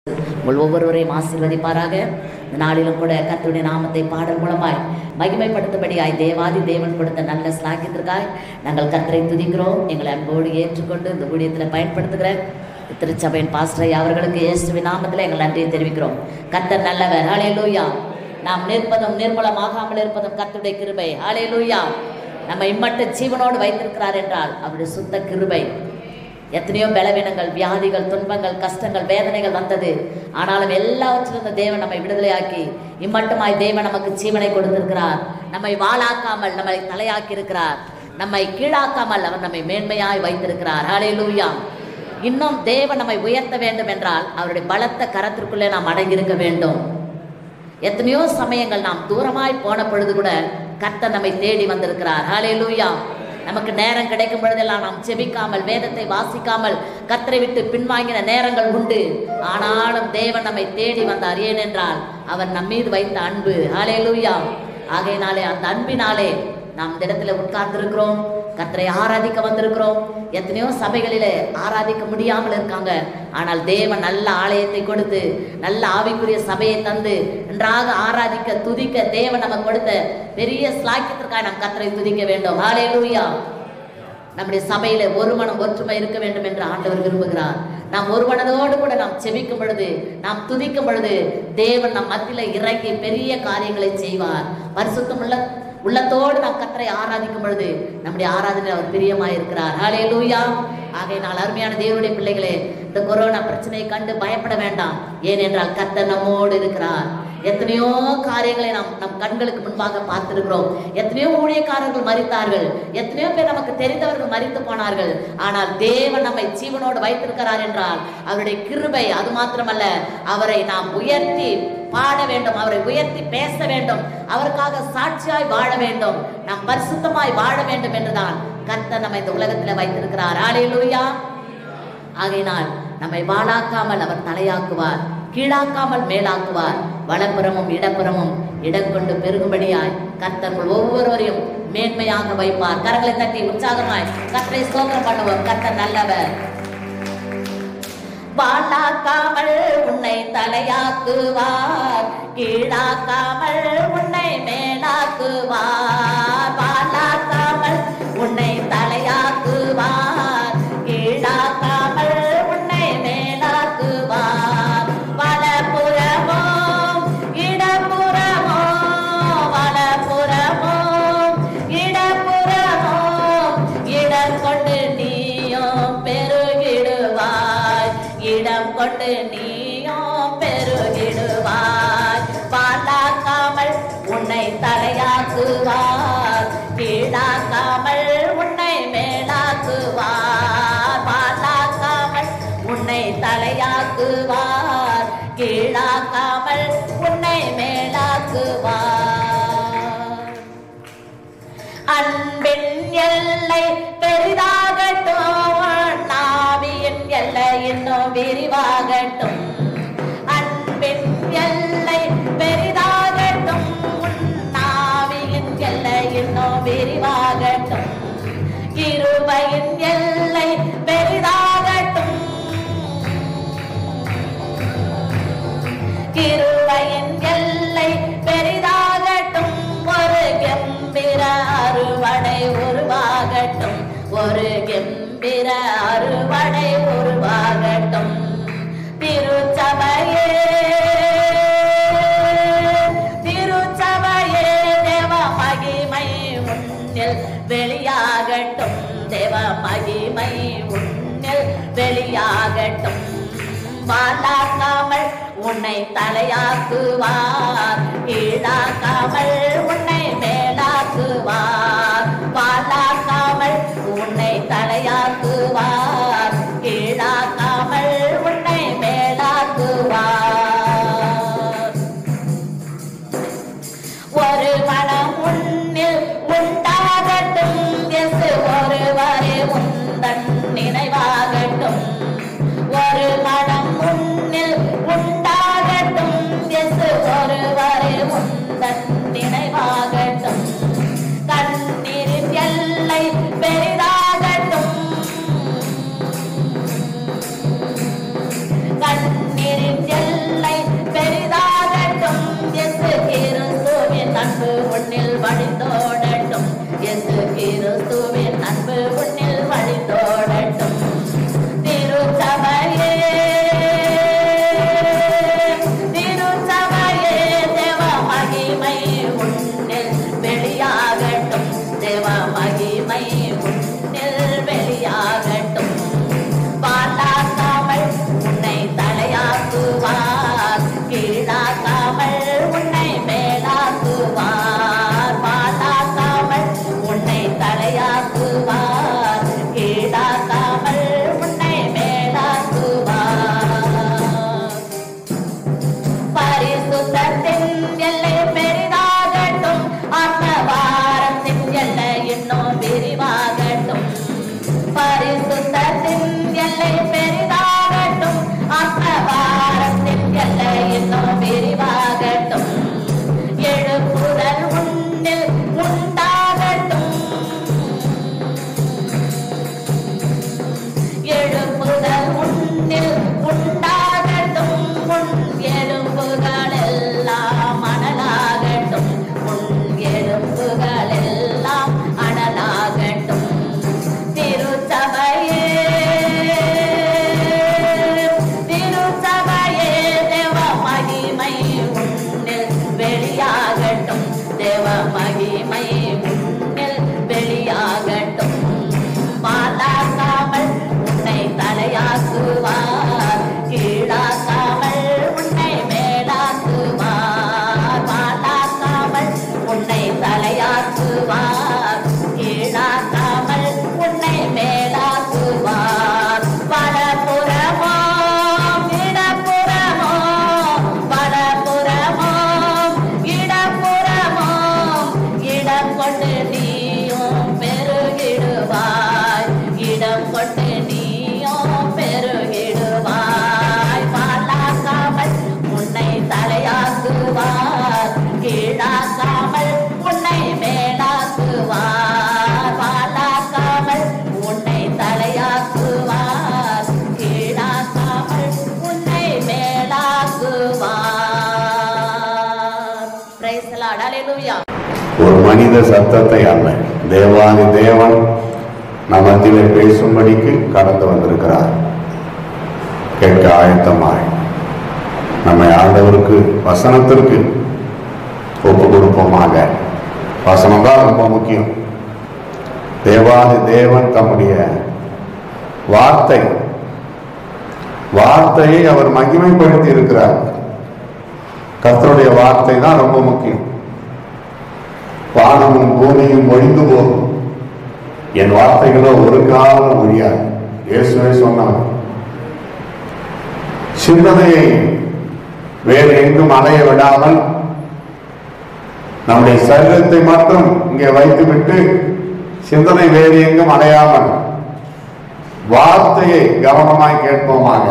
உங்கள் ஒவ்வொருவரையும் ஆசீர்வதிப்பாராக இந்த நாளிலும் கூட கர்த்தருடைய நாமத்தை பாடல் மூலமாய் மகிமைப்படுத்தும்படியாய் தேவாதி தேவன் கொடுத்த நல்ல ஸ்லாக்கியத்திற்காய் நாங்கள் கர்த்தரை துதிக்கிறோம் எங்களை அன்போடு ஏற்றுக்கொண்டு இந்த ஊழியத்தில் பயன்படுத்துகிற திருச்சபையின் பாஸ்டரை அவர்களுக்கு இயேசுவின் நாமத்தில் எங்கள் நன்றியை தெரிவிக்கிறோம் கர்த்தர் நல்லவர் ஹalleluya நாம் நிற்பதும் நிர்மலமாகாமல் இருப்பதும் கர்த்தருடைய கிருபை ஹalleluya நம்ம இம்மட்டு ஜீவனோடு வைத்திருக்கிறார் என்றால் அவருடைய சுத்த கிருபை எத்தனையோ பலவீனங்கள் வியாதிகள் துன்பங்கள் கஷ்டங்கள் வேதனைகள் வந்தது ஆனாலும் எல்லாவற்றிலிருந்து தேவன் நம்மை விடுதலையாக்கி இம்மட்டுமாய் தேவன் நமக்கு ஜீவனை கொடுத்திருக்கிறார் நம்மை வாளாக்காமல் நம்மை தலையாக்கி இருக்கிறார் நம்மை கீழாக்காமல் அவர் நம்மை மேன்மையாய் வைத்திருக்கிறார் ஹalleluya இன்னும் தேவன் நம்மை உயர்த்த வேண்டும் என்றால் அவருடைய பலத்த கரத்திற்குள்ளே நாம் அடங்கியிருக்க வேண்டும் எத்தனையோ சமயங்கள் நாம் தூரமாய் போன பொழுது கூட கர்த்தர் நம்மை தேடி வந்திருக்கிறார் ஹalleluya நமக்கு நேரம் கிடைக்கும் பொழுதெல்லாம் நாம் செபிக்காமல் வேதத்தை வாசிக்காமல் கர்த்தரை விட்டு பின்வாங்கின நேரங்கள் உண்டு ஆனாலும் தேவன் நம்மை தேடி வந்தார் ஏனென்றால் அவர் நம் மீது வைத்த அன்பு ஹalleluya ஆகையினாலே அந்த அன்பினாலே நாம் இந்த இடத்துல உட்கார்ந்திருக்கிறோம் கர்த்தரை ஆராதிக்க வந்திருக்கிறோம் எத்தனையோ சபைகளிலே ஆராதிக்க முடியாமல் இருக்காங்க ஆனால் தேவன் நல்ல ஆலயத்தை கொடுத்து நல்ல ஆவிக்குரிய சபையை தந்து நன்றாக ஆராதிக்க துதிக்க தேவன் நமக்கு கொடுத்த பெரிய ஸ்லாக்கியத்திற்காக நாம் கர்த்தரை துதிக்க வேண்டும் ஹalleluya நம்முடைய சபையில ஒரு மனம் ஒற்றுமை இருக்க வேண்டும் என்று ஆண்டவர் விரும்புகிறார் நாம் ஒரு மனதோடு கூட நாம் செபிக்கும் பொழுது நாம் துதிக்கும் பொழுது தேவன் நம் மத்தியில இறங்கி பெரிய காரியங்களை செய்வார் பரிசுத்தம் உள்ள உள்ளத்தோடு நாம் கத்தரை ஆராதிக்கும் பொழுது நம்முடைய ஆராதனை அவர் பிரியமாய் இருக்கிறார் ஹலே லூயா ஆகையினால் அருமையான தேவனுடைய பிள்ளைகளே இந்த கொரோனா பிரச்சனையை கண்டு பயப்பட வேண்டாம் ஏனென்றால் கர்த்தர் நம்மோடு இருக்கிறார் எத்தனையோ காரியங்களை நாம் நம் கண்களுக்கு முன்பாக பார்த்திருக்கிறோம் எத்தனையோ ஊழியக்காரர்கள் மறித்தார்கள் எத்தனையோ பேர் நமக்கு தெரிந்தவர்கள் மறித்து போனார்கள் ஆனால் தேவன் நம்மை ஜீவனோடு வைத்திருக்கிறார் என்றால் அவருடைய கிருபை அது மாத்திரமல்ல அவரை நாம் உயர்த்தி பாட வேண்டும் அவரை உயர்த்தி பேச வேண்டும் அவருக்காக சாட்சியாய் வாழ வேண்டும் நாம் பரிசுத்தமாய் வாழ வேண்டும் என்றுதான் கர்த்தர் நம்மை இந்த உலகத்தில் வைத்திருக்கிறார் ஆலையிலூயா ஆகையினால் நம்மை வாழாக்காமல் அவர் தலையாக்குவார் கீழாக்காமல் மேலாக்குவார் வலப்புறமும் இடப்புறமும் இடம் கொண்டு பெருகும்படியாய் கர்த்தர்கள் ஒவ்வொருவரையும் மேன்மையாக வைப்பார் கரங்களை தட்டி உற்சாகமாய் கர்த்தரை ஸ்தோத்திரம் பண்ணுவோம் கர்த்தர் நல்லவர் வாழாக்காமல் உன்னை தலையாக்குவார் கீழாக்காமல் உன்னை மேலாக்குவார் வாழாக்காமல் உன்னை தலையாக்குவார் கீழாக்காமல் உன்னை மேலாக்குவார் வலப்புறமோ இடப்புறமோ வலப்புறமோ இடப்புறமோ இடம் கொண்டு நீயும் பெருகிடுவாய் இடம் கொண்டு நீயும் பெருகிடுவாய் பாலாக்காமல் உன்னை தலையாக்குவார் கீழாக்காமல் உன்னை மேலாக்குவார் பாலாக்காமல் உன்னை தலையாக்குவார் கீழாக்காமல் உன்னை மேலாக்குவார் அன்பின் எல்லை பெரிதாகட்டும் நாவியின் எல்லை இன்னும் விரிவாகட்டும் அன்பின் எல்லை பெரிதாகட்டும் நாவியின் எல்லை இன்னும் விரிவாகட்டும் கிருபையின் எல்லை பெரிதாகட்டும் கிருபையின் எல்லை பெரிதாகட்டும் ஒரு கெம்பிர அறுவடை உருவாகட்டும் ஒரு கெம்பிர அறுவடை உருவாகட்டும் திருச்சபையே திருச்சபையே தேவ மகிமை உன்னில் வெளியாகட்டும் தேவ மகிமை உன்னில் வெளியாகட்டும் வாழாக்காமல் உன்னை தலையாக்குவார் கீழாக்காமல் உன்னை மேலாக்குவார் வாழாக்காமல் உன்னை தலையாக்குவார் கீழாக்காமல் உன்னை மேலாக்குவார் ஒரு மனம் உன்னில் உண்டாகட்டும் எஸ் ஒருவரே உந்தன் நினைவாகட்டும் ஒரு மனம் உன்னில் உண்டாகட்டும் எஸ் ஒருவரே உந்தன் நினைவாகட்டும் கண்ணீரின் எல்லை பெரிதாகட்டும் கீழாக்குவார் கீழாக்காமல் உன்னை மேலாக்குவார் பாலாக்காமல் உன்னை தலையாக்குவார் கீழாக்காமல் உன்னை மேலாக்குவார் பரிசுத்தத்தின் எல்லை பெரிதாகட்டும் ஆத்மபாரத்தின் எல்லை இன்னும் விரிவாகட்டும் பரிசுத்தத்தின் எல்லை பெரிதாகட்டும் ஆத்மபாரத்தின் எல்லை இன்னும் விரிவாகட்டும் எழுப்புதல் உன்னில் உண்டாகட்டும் எழுப்புதல் உன்னில் உண்டாகட்டும் உன் எலும்புகள் எல்லாம் அனலாகட்டும் உன் எலும்புகள் எல்லாம் அனலாகட்டும் திருச்சபையே திருச்சபையே தேவ மகிமை உன்னில் வெளியாகட்டும் தேவ மகிமை உன்னில் வெளியாகட்டும் பாலாக்காமல் உன்னை தலையாக்குவார் கீழாக்காமல் உன்னை மேலாக்குவார் பாலாக்காமல் உன்னை தலையாக்குவார் கீழாக்காமல் உன்னை மேலாக்குவார் வலப்புறமோ இடப்புறமோ வலப்புறமோ இடப்புறமோ இடம் கொண்டு நீயும் பெருகிடுவாய் இடம் கொண்டு நீயும் பெருகிடுவாய் பாலாக்காமல் உன்னை தலையாக்குவார் கீழாக்காமல் உன்னை மேலாக்குவார் பாலாக்காமல் உன்னை தலையாக்குவார் கீழாக்காமல் உன்னை மேலாக்குவார் பிரைஸ் லார்ட் ஹalleluya ஒரு மனித சத்தத்தை அல்ல தேவாதி தேவன் நமத்திலே பேசும்படிக்கு கடந்து வந்திருக்கிறார் கேட்க ஆயத்தமாய் நம்மை ஆண்டவருக்கு வசனத்திற்கு ஒப்பு கொடுப்போமாக வசனம் தான் ரொம்ப முக்கியம் தேவாதி தேவன் தம்முடைய வார்த்தை வார்த்தையை அவர் மகிமைப்படுத்தி இருக்கிறார் கர்த்தருடைய வார்த்தை தான் ரொம்ப முக்கியம் வானமும் பூமியும் ஒழிந்து போகும் என் வார்த்தைகளோ ஒரு காலம் ஒழியாது இயேசுவே சொன்னார் சிந்தனையை வேறு எங்கும் அலைய விடாமல் நம்முடைய சரீரத்தை மட்டும் இங்கே வைத்துவிட்டு சிந்தனை வேறு எங்கும் அலையாமல் வார்த்தையை கவனமாய் கேட்போமாக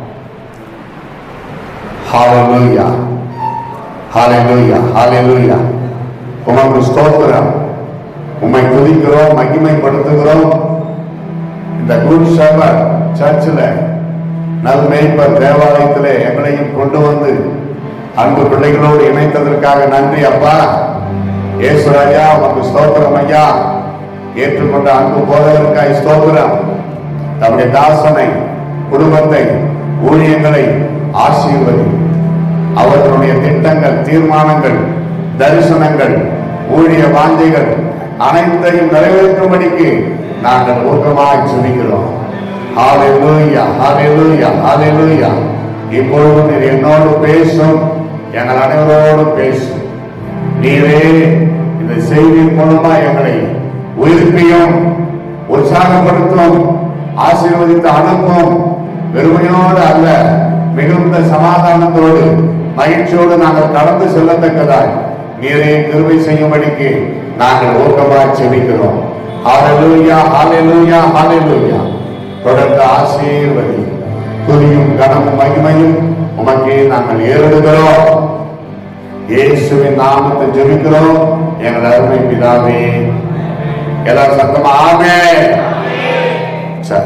ஹalleluya ஹalleluya ஹalleluya உமக்கு ஸ்தோத்திரம் உம்மை துதிக்கிறோம் மகிமைப்படுத்துகிறோம் இந்த குட் ஷெபர் சர்ச்சில் நல்மேய்ப்பர் தேவாலயத்திலே எங்களையும் கொண்டு வந்து அன்பு பிள்ளைகளோடு இணைத்ததற்காக நன்றி அப்பா ஏசுராஜா உமக்கு ஸ்தோத்திரம் ஐயா ஏற்றுக்கொண்ட அன்பு போதவருக்காய் ஸ்தோத்திரம் நம்முடைய தாசனை குடும்பத்தை ஊழியங்களை ஆசீர்வதி அவர்களுடைய திட்டங்கள் தீர்மானங்கள் தரிசனங்கள் ஊழிய வாஞ்சைகள் அனைத்தையும் நிறைவேற்றும்படிக்கு நாங்கள் ஊக்கமாய் சொல்லிக்கிறோம் ஹalleluya ஹalleluya ஹalleluya இப்பொழுது நீர் என்னோடு பேசும் எங்கள் அனைவரோடும் பேசும் நீரே இந்த செய்தியின் மூலமா எங்களை உயிர்ப்பியும் உற்சாகப்படுத்தும் ஆசீர்வதித்து அனுப்பும் வெறுமையோடு அல்ல மிகுந்த சமாதானத்தோடு மகிழ்ச்சியோடு நாங்கள் கடந்து செல்லத்தக்கதாய் நீரே கிருபை செய்யும்படிக்கு நாங்கள் ஊக்கமாய் செபிக்கிறோம் ஹalleluya ஹalleluya ஹalleluya தொடர்ந்து ஆசீர்வதி துதியும் கனமும் மகிமையும் உமக்கே நாங்கள் ஏறிடுகிறோம் இயேசுவின் நாமத்தை ஜெபிக்கிறோம் எங்கள் அருமை பிதாவே எல்லாரும் சத்தமா ஆமே சரி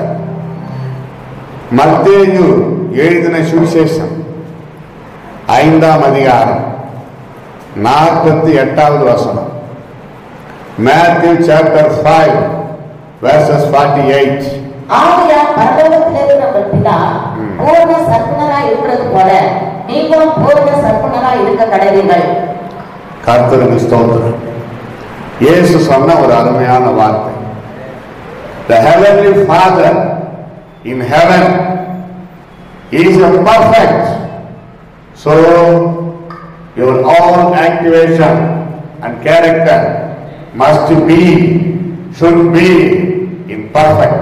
மத்தேயு எழுதின சுவிசேஷம் ஐந்தாம் அதிகாரம் நாற்பத்தி எட்டாவது வசனம் Matthew chapter five verses forty eight ஆகையால் பரலோகத்தில் இருக்கிற உங்கள் பிதா பூர்ண சற்பனராய் இருக்கிறது போல நீங்களும் பூர்ண சற்பனராய் இருக்க கடவீர்கள் கர்த்தருக்கு ஸ்தோத்திரம் இயேசு சொன்ன ஒரு அருமையான வார்த்தை The heavenly Father in heaven is a perfect So, your all activation and character must be, should be in perfect.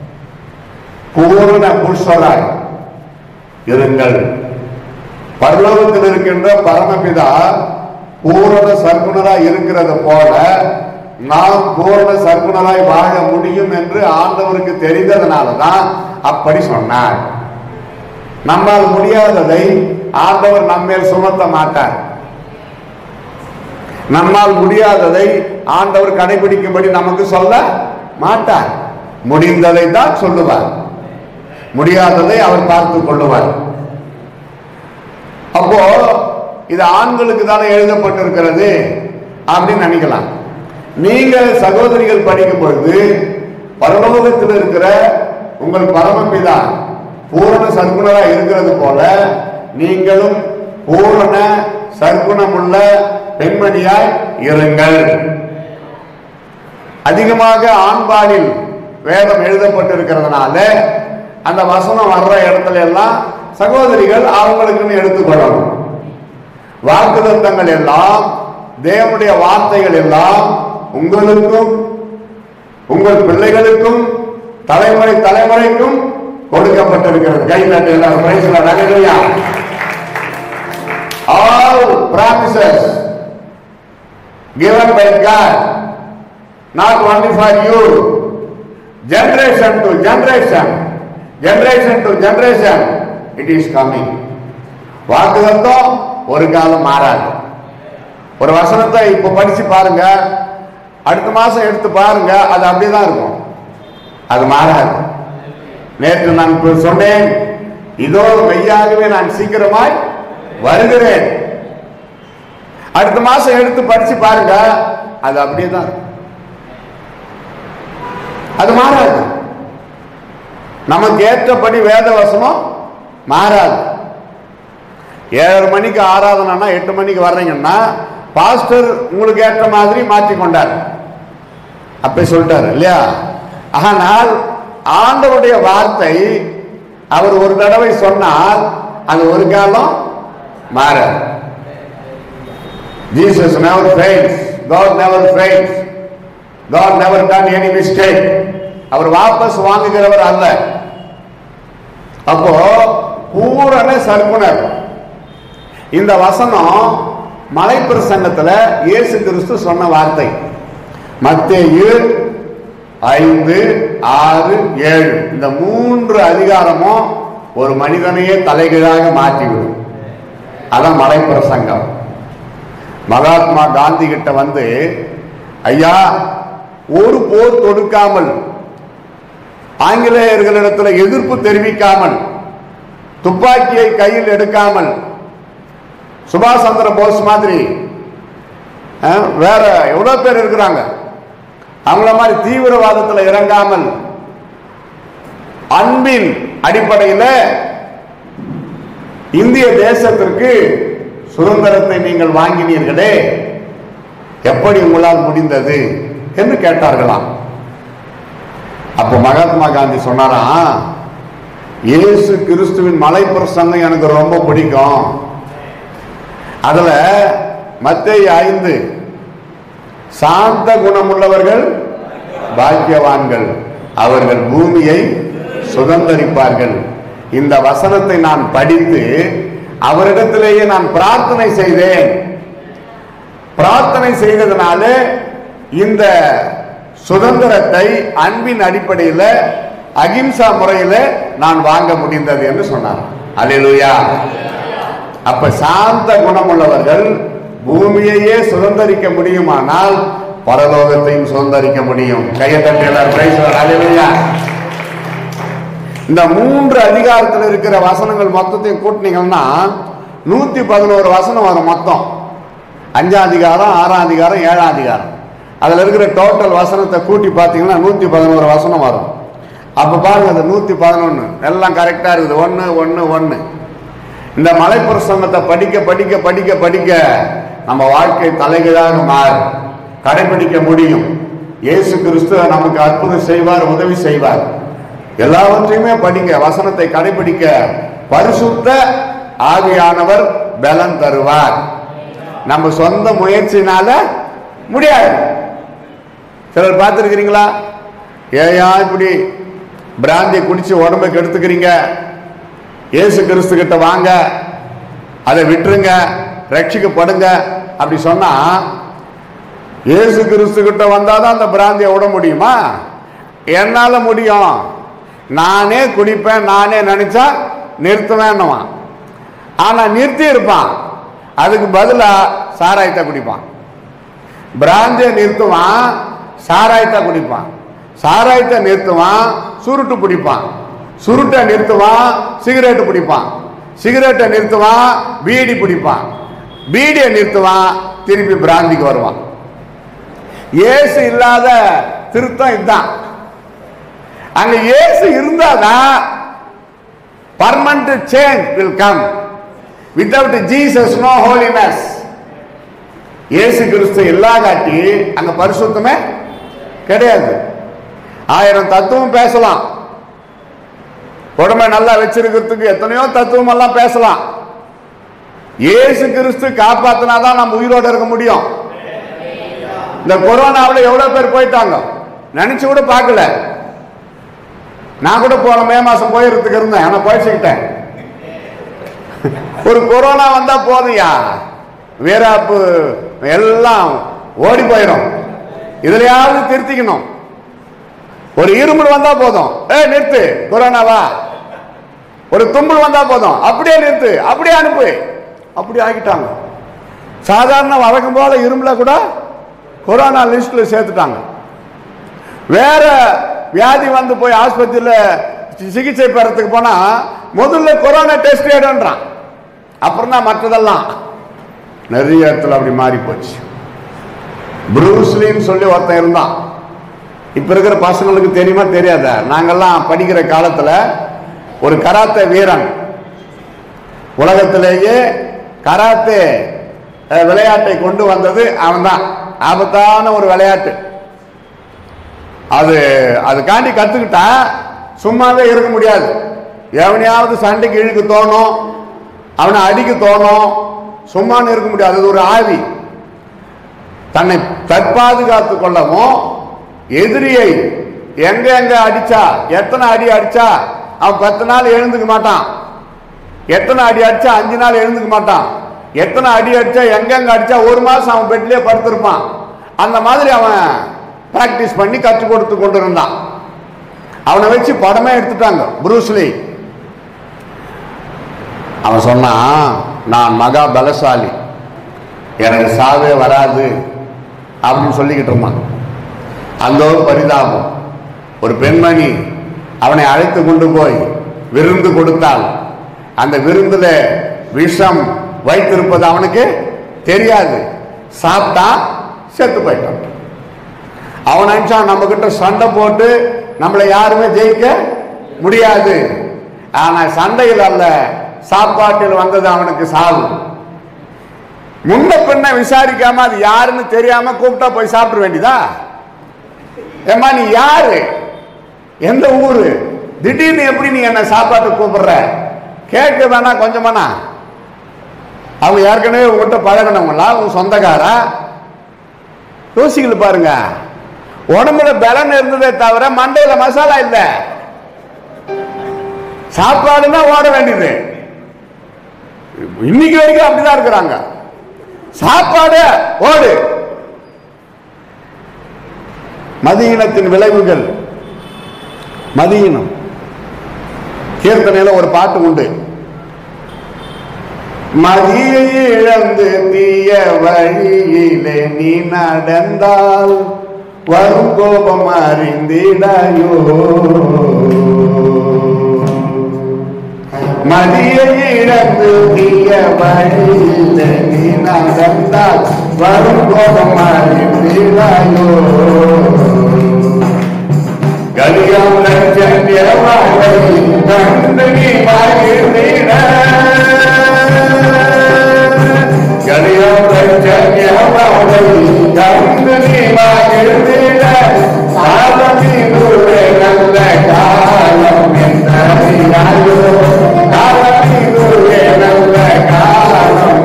பூரண புருஷராய் இருங்கள் பரலோகத்தில் இருக்கின்ற பரமபிதா பூரண சர்க்குணராய் இருக்கிறது போல நாம் பூரண சர்க்குணராய் வாழ முடியும் என்று ஆண்டவருக்கு தெரிந்ததனால தான் அப்படி சொன்னார் நம்மால் முடியாததை ஆண்டவர் நம்மேல் சுமத்த மாட்டார் நம்மால் முடியாததை ஆண்டவர் கடைபிடிக்கும்படி நமக்கு சொல்ல மாட்டார் முடிந்ததை தான் சொல்லுவார் முடியாததை அவர் பார்த்துக் கொள்ளுவார் அப்போ இது ஆண்களுக்கு தானே எழுதப்பட்டிருக்கிறது அப்படின்னு நினைக்கலாம் நீங்க சகோதரிகள் படிக்கும் பொழுது பரலோகத்தில் இருக்கிற உங்கள் பரமபிதா பூரண சற்குணரா இருக்கிறது போல நீங்களும் பூரண சற்குணமுள்ள பெண்மணியாய் இருங்கள் அதிகமாக ஆண்பாலில் வேதம் எழுதப்பட்டிருக்கிறதுனால அந்த வசனம் வர்ற இடத்துல எல்லாம் சகோதரிகள் அவங்களுக்குன்னு எடுத்துக்கொள்ளணும் வாக்குதத்தங்கள் எல்லாம் தேவனுடைய வார்த்தைகள் எல்லாம் உங்களுக்கும் உங்கள் பிள்ளைகளுக்கும் தலைமுறை தலைமுறைக்கும் கொடுக்கப்பட்டிருக்கிறது கை தட்டு எல்லாரும் praise the Lord. Hallelujah. all promises given by God not only for you generation to generation generation to generation it is coming வாக்குதத்தம் ஒரு காலம் மாறாது ஒரு வசனத்தை இப்ப படிச்சு பாருங்க அடுத்த மாசம் எடுத்து பாருங்க அது அப்படிதான் இருக்கும் அது மாறாது நேற்று நான் இப்ப சொன்னேன் இதோ மெய்யாகவே நான் சீக்கிரமாய் வருகிறேன் அடுத்த மாசம் எடுத்து படிச்சு பாருங்க அது அப்படியே தான் இருக்கும் அது மாறாது நமக்கு ஏற்றபடி வேத வசனம் மாறாது ஏழரை மணிக்கு ஆராதனைனா எட்டு மணிக்கு வர்றீங்கன்னா பாஸ்டர் உங்களுக்கு ஏற்ற மாதிரி மாற்றி கொண்டார் அப்படி சொல்லிட்டாரு இல்லையா ஆனால் ஆண்டவருடைய வார்த்தை அவர் ஒரு தடவை சொன்னால் அது ஒரு காலம் மாறாது Jesus never fails. God never fails. God never done any mistake. அவர் வாபஸ் வாங்குகிறவர் அல்ல அப்போ பூரண சர்க்குணர் இந்த வசனம் மலை பிரசங்கத்துல இயேசு கிறிஸ்து சொன்ன வார்த்தை மத்தேயு ஐந்து ஆறு ஏழு இந்த மூன்று அதிகாரமும் ஒரு மனிதனையே தலைகீழாக மாற்றிவிடும் அதான் மலை பிரசங்கம் மகாத்மா காந்தி கிட்ட வந்து ஐயா ஒரு போர் தொடுக்காமல் ஆங்கிலேயர்களிடத்தில் எதிர்ப்பு தெரிவிக்காமல் துப்பாக்கியை கையில் எடுக்காமல் சுபாஷ் சந்திர போஸ் மாதிரி அஹ், வேற எவ்வளவு பேர் இருக்கிறாங்க அவங்கள மாதிரி தீவிரவாதத்தில் இறங்காமல் அன்பின் அடிப்படையில் இந்திய தேசத்திற்கு சுதந்திரத்தை நீங்கள் வாங்கினீர்களே எப்படி உங்களால் முடிந்தது என்று கேட்டார்களாம் அப்போ மகாத்மா காந்தி சொன்னாராம் இயேசு கிறிஸ்துவின் மலை பிரசங்கம் எனக்கு ரொம்ப பிடிக்கும் அதுல மத்தேயு ஐந்து சாந்த குணமுள்ளவர்கள் பாக்கியவான்கள் அவர்கள் பூமியை சுதந்தரிப்பார்கள் இந்த வசனத்தை நான் படித்து அவரிடத்திலேயே நான் பிரார்த்தனை செய்தேன் பிரார்த்தனை செய்ததுனால இந்த சுதந்திரத்தை அன்பின் அடிப்படையில் அகிம்சா முறையில் நான் வாங்க முடிந்தது என்று சொன்னார் அல்லேலூயா அப்ப சாந்த குணமுள்ளவர்கள் பூமியையே சுதந்தரிக்க முடியுமானால் பரலோகத்தையும் சுதந்தரிக்க முடியும் கையை தட்டி எல்லாரும் praise the Lord. Hallelujah. இந்த மூன்று அதிகாரத்தில் இருக்கிற வசனங்கள் மொத்தத்தையும் கூட்டினீங்கன்னா நூத்தி பதினோரு வசனம் வரும் மொத்தம் அஞ்சாம் அதிகாரம் ஆறாம் அதிகாரம் ஏழாம் அதிகாரம் அதுல இருக்கிற டோட்டல் வசனத்தை கூட்டி பார்த்தீங்கன்னா நூத்தி பதினோரு வசனம் வரும் அப்ப பாருங்க அது நூத்தி பதினொன்னு எல்லாம் கரெக்டா இருக்குது ஒன்னு ஒன்னு ஒன்னு இந்த மலைப்பிரசங்கத்தை படிக்க படிக்க படிக்க படிக்க நம்ம வாழ்க்கை தலைகீழாக மாறும் கடைபிடிக்க முடியும் இயேசு கிறிஸ்து நமக்கு அற்புதம் செய்வார் உதவி செய்வார் எல்லாவற்றையுமே படிங்க வசனத்தை கடைபிடிக்க பரிசுத்த ஆவியானவர் பலன் தருவார் நம்ம சொந்த முயற்சினால முடியாது சிலர் பார்த்துருக்கிறீங்களா ஏயா இப்படி பிராந்தியை குடிச்சு உடம்பை கெடுத்துக்கிறீங்க இயேசு கிறிஸ்து கிட்ட வாங்க அதை விட்டுருங்க ரட்சிக்கப்படுங்க அப்படி சொன்னா இயேசு கிறிஸ்து கிட்ட வந்தாதான் அந்த பிராந்தியை விட முடியுமா என்னால முடியும் நானே குடிப்பேன் நானே நினைச்சா நிறுத்துவேன்னுவான் ஆனா நிறுத்தி இருப்பான் அதுக்கு பதிலா சாராயத்தை குடிப்பான் பிராந்தியை நிறுத்துவான் சாராயத்தை குடிப்பான் சாராயத்தை நிறுத்துவான் சுருட்டு பிடிப்பான் சுருட்டை நிறுத்துவான் சிகரெட்டு பிடிப்பான் சிகரெட்டை நிறுத்துவான் பீடி பிடிப்பான் பீடியை நிறுத்துவான் திருப்பி பிராந்திக்கு வருவான் இயேசு இல்லாத திருத்தம் இதுதான் அங்க இயேசு இருந்தாதான் permanent change will come without Jesus no holiness இயேசு கிறிஸ்து எல்லா காட்டி அங்க பரிசுத்தமே கிடையாது ஆயிரம் தத்துவம் பேசலாம் உடம்பை நல்லா வச்சிருக்கிறதுக்கு எத்தனையோ தத்துவம் எல்லாம் பேசலாம் இயேசு கிறிஸ்து காப்பாத்தினாதான் நம்ம உயிரோட இருக்க முடியும் இந்த கொரோனாவில் எவ்வளவு பேர் போயிட்டாங்க நினைச்சு கூட பார்க்கல நான் கூட போன மே மாசம் போயிருக்கிறதுக்கு இருந்தேன் ஆனா போயிச்சுக்கிட்டேன் ஒரு கொரோனா வந்தா போதுயா வீராப்பு எல்லாம் ஓடி போயிடும் இதுலயாவது திருத்திக்கணும் ஒரு இருமல் வந்தா போதும் ஏ நிறுத்து கொரோனாவா ஒரு தும்பல் வந்தா போதும் அப்படியே நிறுத்து அப்படியே அனுப்பு அப்படி ஆக்கிட்டாங்க சாதாரண வழக்கம் போல இருமல கூட கொரோனா லிஸ்ட்ல சேர்த்துட்டாங்க வேற வியாதி வந்து போய் ஆஸ்பத்திரியில் சிகிச்சை பெறத்துக்கு போனா முதல்ல கொரோனா டெஸ்ட் எடுன்றான் அப்புறம் தான் மற்றதெல்லாம் நிறைய இடத்துல அப்படி மாறி போச்சு ப்ரூஸ்லின்னு சொல்லி ஒருத்தன் இருந்தான் இப்ப இருக்கிற பசங்களுக்கு தெரியுமா தெரியாத நாங்கெல்லாம் படிக்கிற காலத்துல ஒரு கராத்தே வீரன் உலகத்திலேயே கராத்தே அஹ், விளையாட்டை கொண்டு வந்தது அவன்தான் ஆபத்தான ஒரு விளையாட்டு அது அதுக்காண்டி கத்துக்கிட்டா சும்மாவே இருக்க முடியாது எவனையாவது சண்டைக்கு இழுக்க தோணும் அவனை அடிக்க தோணும் சும்மான்னு இருக்க முடியாது அது ஒரு ஆவி தன்னை தற்பாதுகாத்து கொள்ளவும் எதிரியை எங்க எங்க அடிச்சா எத்தனை அடி அடிச்சா அவன் பத்து நாள் எழுந்துக்க மாட்டான் எத்தனை அடி அடிச்சா அஞ்சு நாள் எழுந்துக்க மாட்டான் எத்தனை அடி அடிச்சா எங்கெங்க அடிச்சா ஒரு மாசம் அவன் பெட்லயே படுத்திருப்பான் அந்த மாதிரி அவன் பிராக்டிஸ் பண்ணி கற்றுக் கொடுத்து கொண்டு இருந்தான் அவனை வச்சு படமே எடுத்துட்டாங்க புரூஸ்லி அவன் சொன்னான் நான் மகா பலசாலி எனக்கு சாவே வராது அப்படின்னு சொல்லிக்கிட்டு இருந்தான் அந்த ஒரு பரிதாபம் ஒரு பெண்மணி அவனை அழைத்து கொண்டு போய் விருந்து கொடுத்தாள் அந்த விருந்துல விஷம் வைத்திருப்பது அவனுக்கு தெரியாது சாப்பிட்டா செத்து போயிட்டான் அவன் நினைச்சான் நம்ம கிட்ட சண்டை போட்டு நம்மளை யாருமே ஜெயிக்க முடியாது ஆனா சண்டையில் அல்ல சாப்பாட்டில் வந்தது அவனுக்கு சாவு முன்ன பின்ன விசாரிக்காம அது யாருன்னு தெரியாம கூப்பிட்டா போய் சாப்பிட வேண்டியதா ஏம்மா நீ யாரு எந்த ஊரு திடீர்னு எப்படி நீ என்ன சாப்பாட்டு கூப்பிடுற கேட்க வேணா கொஞ்சம் வேணா அவங்க ஏற்கனவே உங்ககிட்ட பழகினவங்களா உங்க சொந்தக்காரா யோசிக்கல பாருங்க உடம்புல பலன் இருந்ததே தவிர மண்டையில மசாலா இல்ல சாப்பாடுன்னா ஓட வேண்டியது இன்னைக்கு வரைக்கும் அப்படிதான் இருக்கிறாங்க சாப்பாடு ஓடு மதியினத்தின் விளைவுகள் மதியினம் கீர்த்தனையில ஒரு பாட்டு உண்டு மதியை இழந்து தீய வழியிலே நீ நடந்தால் வரும் கோபம் அறிந்திடாயோ மதியை இழந்து தீய வழியிலே நீ நடந்தால் வரும் கோபம் அறிந்திடாயோ கலியம் லட்சத்தியவாழை நன்றி மகிழ்ந்திட கலியம் லட்சத்தியவாழை நன்றி மகிழ்ந்திட காலமிதுவே நல்ல காலம் என்றறியாயோ காலமிதுவே நல்ல காலம்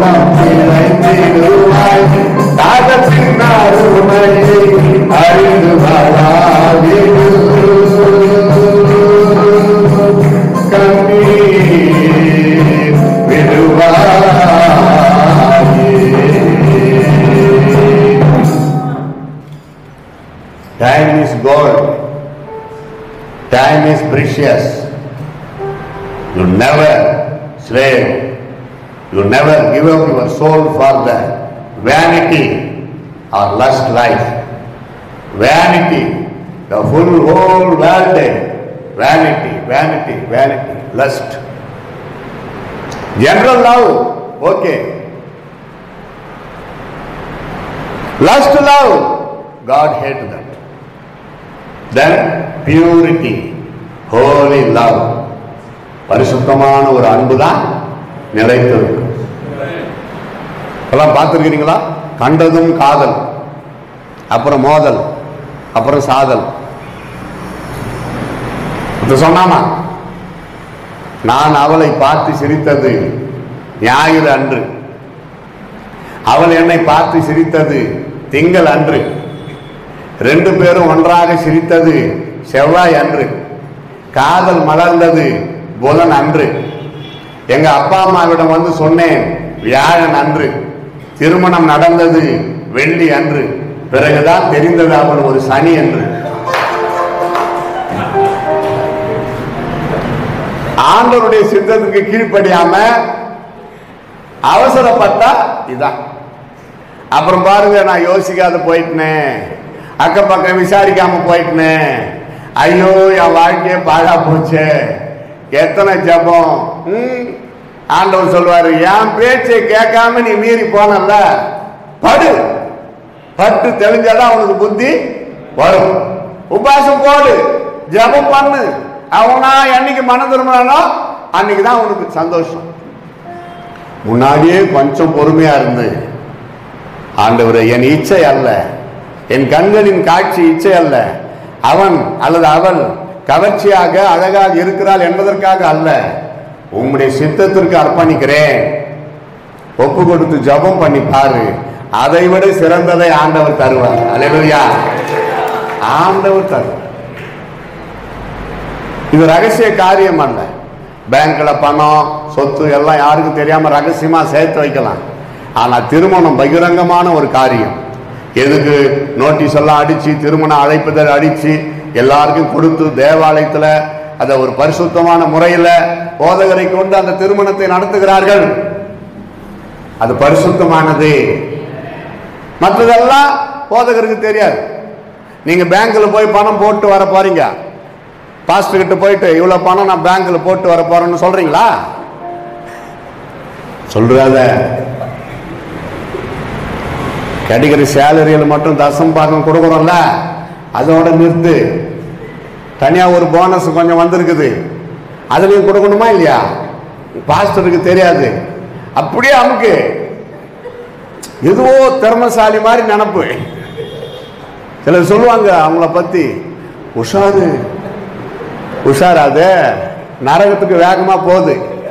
நிறைந்திடுவாய் தாகத்தின் அருமையை அறிந்து வாழாதிரு கண்ணீர் விடுவாயே Time is gold. Time is precious. You never slave. You never give up your soul for the vanity or lust life. Vanity. The full whole world. Vanity, vanity, vanity, lust. General love, okay. Lust love, God hate that. Then purity, holy love. பரிசுத்தமான ஒரு அன்பு தான் நிலைத்திருக்கும் எல்லாம் பார்த்துருக்கிறீங்களா கண்டதும் காதல் அப்புறம் மோதல் அப்புறம் சாதல் இது சொன்னாமா நான் அவளை பார்த்து சிரித்தது ஞாயிறு அன்று அவள் என்னை பார்த்து சிரித்தது திங்கள் அன்று ரெண்டு பேரும் ஒன்றாக சிரித்தது செவ்வாய் அன்று காதல் மலர்ந்தது புதன் அன்று எங்க அப்பா அம்மாவிடம் வந்து சொன்னேன் வியாழன் அன்று திருமணம் நடந்தது வெள்ளி அன்று பிறகுதான் தெரிந்தது அவள் ஒரு சனி என்று ஆண்டவருடைய சித்தத்துக்கு கீழ்ப்படியாம அவசரப்பட்டா இதான் அப்புறம் பாருங்க நான் யோசிக்காத போயிட்டேன் அக்கம் பக்கம் விசாரிக்காம போயிட்டேன் ஐயோ என் வாழ்க்கையே பாழா போச்சே எத்தனை ஜபம் ம், ஆண்டவர் சொல்வாரு என் பேச்சை கேட்காம நீ மீறி போனல்ல படு பட்டு தெளிஞ்சாதான் அவனுக்கு புத்தி வரும் உபாசம் போடு ஜபம் பண்ணு அவனா என்னைக்கு மனம் திரும்பினானோ அன்னைக்கு தான் அவனுக்கு சந்தோஷம் முன்னாடியே கொஞ்சம் பொறுமையா இருந்து ஆண்டவரே என் இச்சை அல்ல என் கண்களின் காட்சி இச்சை அல்ல அவன் அல்லது அவள் கவர்ச்சியாக அழகாக இருக்கிறாள் என்பதற்காக அல்ல உம்முடைய சித்தத்திற்கு அர்ப்பணிக்கிறேன் ஒப்பு கொடுத்து ஜெபம் பண்ணி பாரு அதை விட சிறந்ததை ஆண்டவர் தருவார் அல்லேலூயா ஆண்டவர் தருவார் இது ரகசிய காரியம் அல்ல பேங்க்ல பணம் சொத்து எல்லாம் யாருக்கும் தெரியாம ரகசியமா சேர்த்து வைக்கலாம் ஆனா திருமணம் பகிரங்கமான ஒரு காரியம் எதுக்கு நோட்டீஸ் எல்லாம் அடிச்சு திருமண அழைப்புதல் அடிச்சு எல்லாருக்கும் கொடுத்து தேவாலயத்துல அதை ஒரு பரிசுத்தமான முறையில போதகரை கொண்டு அந்த திருமணத்தை நடத்துகிறார்கள் அது பரிசுத்தமானது மற்றதெல்லாம் போதகருக்கு தெரியாது நீங்க பேங்க்ல போய் பணம் போட்டு வர போறீங்க பாஸ்டர் கிட்ட போயிட்டு இவ்வளவு பணம் நான் பேங்க்ல போட்டு வர போறேன்னு சொல்றீங்களா சொல்றாத கிடைக்கிற சேலரியில் மட்டும் தசம் பாகம் கொடுக்குறோம்ல அதோட நிறுத்து தனியா ஒரு போனஸ் கொஞ்சம் வந்திருக்குது அதுலயும் கொடுக்கணுமா இல்லையா பாஸ்டருக்கு தெரியாது அப்படியே அமுக்கு எதுவோ திறமசாலி மாதிரி நினப்பு சிலர் சொல்லுவாங்க அவங்கள பத்தி உஷாரு உஷாராது நரகத்துக்கு வேகமா போகுது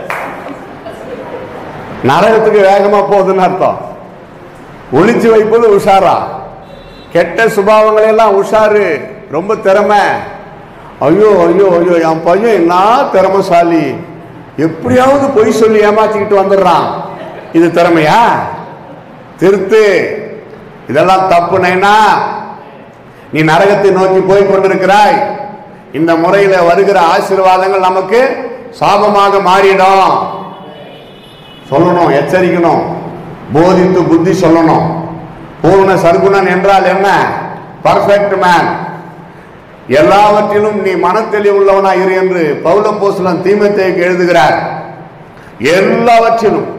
நரகத்துக்கு வேகமா போகுதுன்னு அர்த்தம் ஒளிச்சு வைப்பது உஷாரா கெட்ட சுபாவங்களை எல்லாம் உஷாரு ரொம்ப திறமை ஐயோ ஐயோ ஐயோ என் பையன் என்ன திறமைசாலி எப்படியாவது பொய் சொல்லி ஏமாத்திக்கிட்டு வந்துடுறான் இது திறமையா திருத்து இதெல்லாம் தப்பு நைனா நீ நரகத்தை நோக்கி போய் கொண்டிருக்கிறாய் இந்த முறையில வருகிற ஆசீர்வாதங்கள் நமக்கு சாபமாக மாறிடும் சொல்லணும் எச்சரிக்கணும் போதித்து புத்தி சொல்லணும் பூர்ண சர்க்குணன் என்றால் என்ன பர்ஃபெக்ட் மேன் எல்லாவற்றிலும் நீ மனத்தெளிவு உள்ளவனா இரு என்று பவுல போஸ்லன் தீமத்தேக்கு எழுதுகிறார் எல்லாவற்றிலும்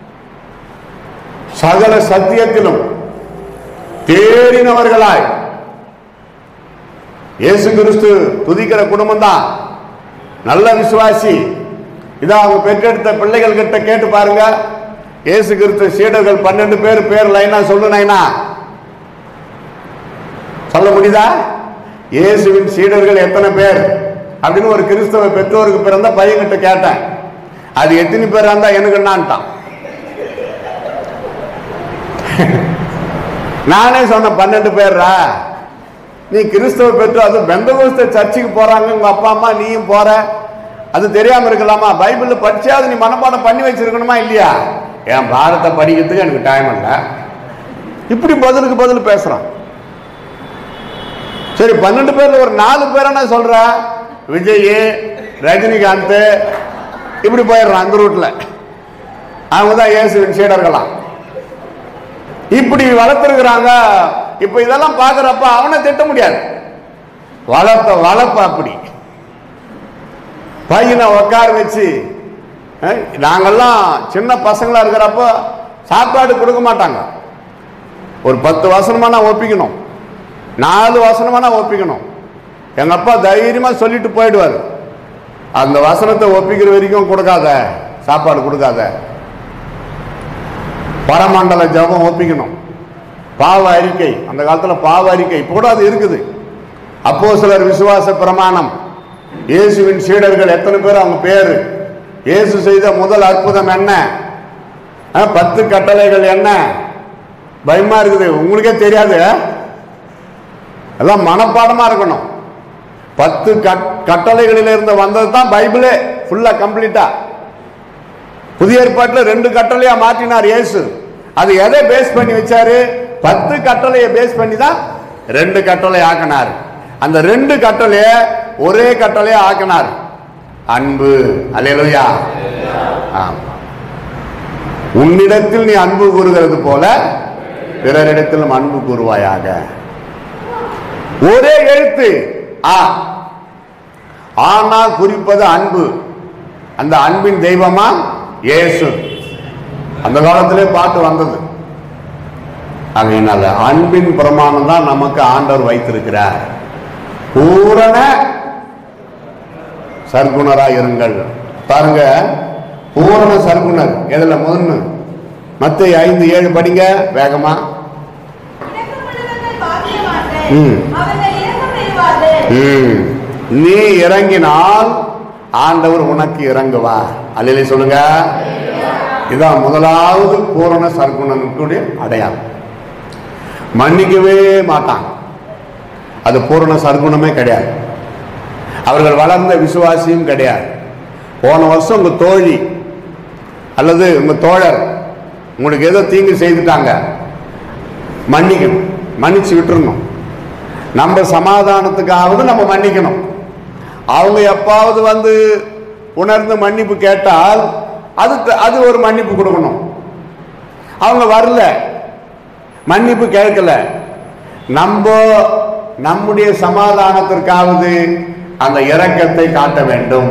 சகல சத்தியத்திலும் தேறினவர்களாய் இயேசு கிறிஸ்து துதிக்கிற குடும்பம் தான் நல்ல விசுவாசி இதான் அவங்க பெற்றெடுத்த பிள்ளைகள் கிட்ட கேட்டு பாருங்க இயேசு கிறிஸ்து சீடர்கள் பன்னெண்டு பேர் பேர் லைனா சொல்லு நைனா சொல்ல முடியுதா இயேசுவின் சீடர்கள் எத்தனை பேர் அப்படின்னு ஒரு கிறிஸ்தவ பெற்றோருக்கு பிறந்த பையன்கிட்ட கேட்டேன் அது எத்தனை பேர் இருந்தா எனக்கு என்னான்ட்டான் நானே சொன்னேன் பன்னெண்டு பேர்ரா நீ கிறிஸ்தவ பெற்று அது பெந்தகோஸ்த சர்ச்சுக்கு போறாங்க உங்க அப்பா அம்மா நீயும் போற அது தெரியாம இருக்கலாமா பைபிள்ல படிச்சாவது நீ மனப்பாடம் பண்ணி வச்சிருக்கணுமா இல்லையா என் பாரத்தை படிக்கிறதுக்கு எனக்கு டைம் இல்லை இப்படி பதிலுக்கு பதில் பேசுறான் சரி பன்னெண்டு பேர்ல ஒரு நாலு பேரை நான் சொல்றேன் விஜய் ரஜினிகாந்த் இப்படி போயிடுறான் அந்த ரூட்ல அவங்க தான் இயேசுவின் சீடர்களாம் இப்படி வளர்த்துருக்குறாங்க இப்ப இதெல்லாம் பார்க்கறப்ப அவனை திட்ட முடியாது வளர்த்த வளர்ப்ப அப்படி பையனை உட்கார வச்சு அஹ், நாங்கெல்லாம் சின்ன பசங்களா இருக்கிறப்ப சாப்பாடு கொடுக்க மாட்டாங்க ஒரு பத்து வசனமா நான் ஒப்பிக்கணும் நாலு வசனமா நான் ஒப்பிக்கணும் எங்க அப்பா தைரியமா சொல்லிட்டு போயிடுவார் அந்த வசனத்தை ஒப்பிக்கிற வரைக்கும் கொடுக்காத சாப்பாடு கொடுக்காத பரமண்டல ஜபம் ஒப்பிக்கணும் பாவ அறிக்கை அந்த காலத்துல பாவ அறிக்கை இப்போ கூட அது இருக்குது அப்போ சிலர் விசுவாச பிரமாணம் இயேசுவின் சீடர்கள் எத்தனை பேர் அவங்க பேரு இயேசு செய்த முதல் அற்புதம் என்ன அஹ், பத்து கட்டளைகள் என்ன பயமா இருக்குது உங்களுக்கே தெரியாது எல்லாம் மனப்பாடமா இருக்கணும் பத்து கட் கட்டளைகளில் இருந்து வந்தது தான் பைபிளே ஃபுல்லா கம்ப்ளீட்டா புதிய ஏற்பாட்டில் ரெண்டு கட்டளையா மாற்றினார் இயேசு அது எதை பேஸ் பண்ணி வச்சாரு பத்து கட்டளையை பேஸ் பண்ணி தான் ரெண்டு கட்டளை ஆக்கினார் அந்த ரெண்டு கட்டளைய ஒரே கட்டளையா ஆக்கினார் அன்பு அல்லேலூயா ஆம். உன்னிடத்தில் நீ அன்பு கூறுகிறது போல பிறரிடத்திலும் அன்பு கூறுவாயாக ஒரே எழுத்து ஆ ஆனா குறிப்பது அன்பு அந்த அன்பின் தெய்வமா இயேசு அந்த காலத்திலே பாட்டு வந்தது அதனால அன்பின் பிரமாணம் தான் நமக்கு ஆண்டவர் வைத்திருக்கிறார் பூரண சர்க்குணராய் இருங்கள் பாருங்க பூரண சர்க்குணர் எதுல முதன்னு மத்திய ஐந்து ஏழு படிங்க வேகமா இரக்கமுள்ளவர்கள் பாக்கியவான்கள். ம். அவர்கள் இரக்கம் பெறுவார்கள். ம். நீ இறங்கினால் ஆண்டவர் உனக்கு இறங்குவார் அல்லையிலே சொல்லுங்க இதான் முதலாவது பூரண சர்க்குணனுக்குடைய அடையாளம் மன்னிக்கவே மாட்டான் அது பூரண சர்க்குணமே கிடையாது அவர்கள் வளர்ந்த விசுவாசியும் கிடையாது போன வருஷம் உங்க தோழி அல்லது உங்க தோழர் உங்களுக்கு ஏதோ தீங்கு செய்துட்டாங்க மன்னிக்கணும் மன்னிச்சு விட்டுறணும் நம்ம சமாதானத்துக்காவது நம்ம மன்னிக்கணும் அவங்க எப்பாவது வந்து உணர்ந்து மன்னிப்பு கேட்டால் அது அது ஒரு மன்னிப்பு கொடுக்கணும் அவங்க வரல மன்னிப்பு கேட்கல நம்ம நம்முடைய சமாதானத்திற்காவது அந்த இரக்கத்தை காட்ட வேண்டும்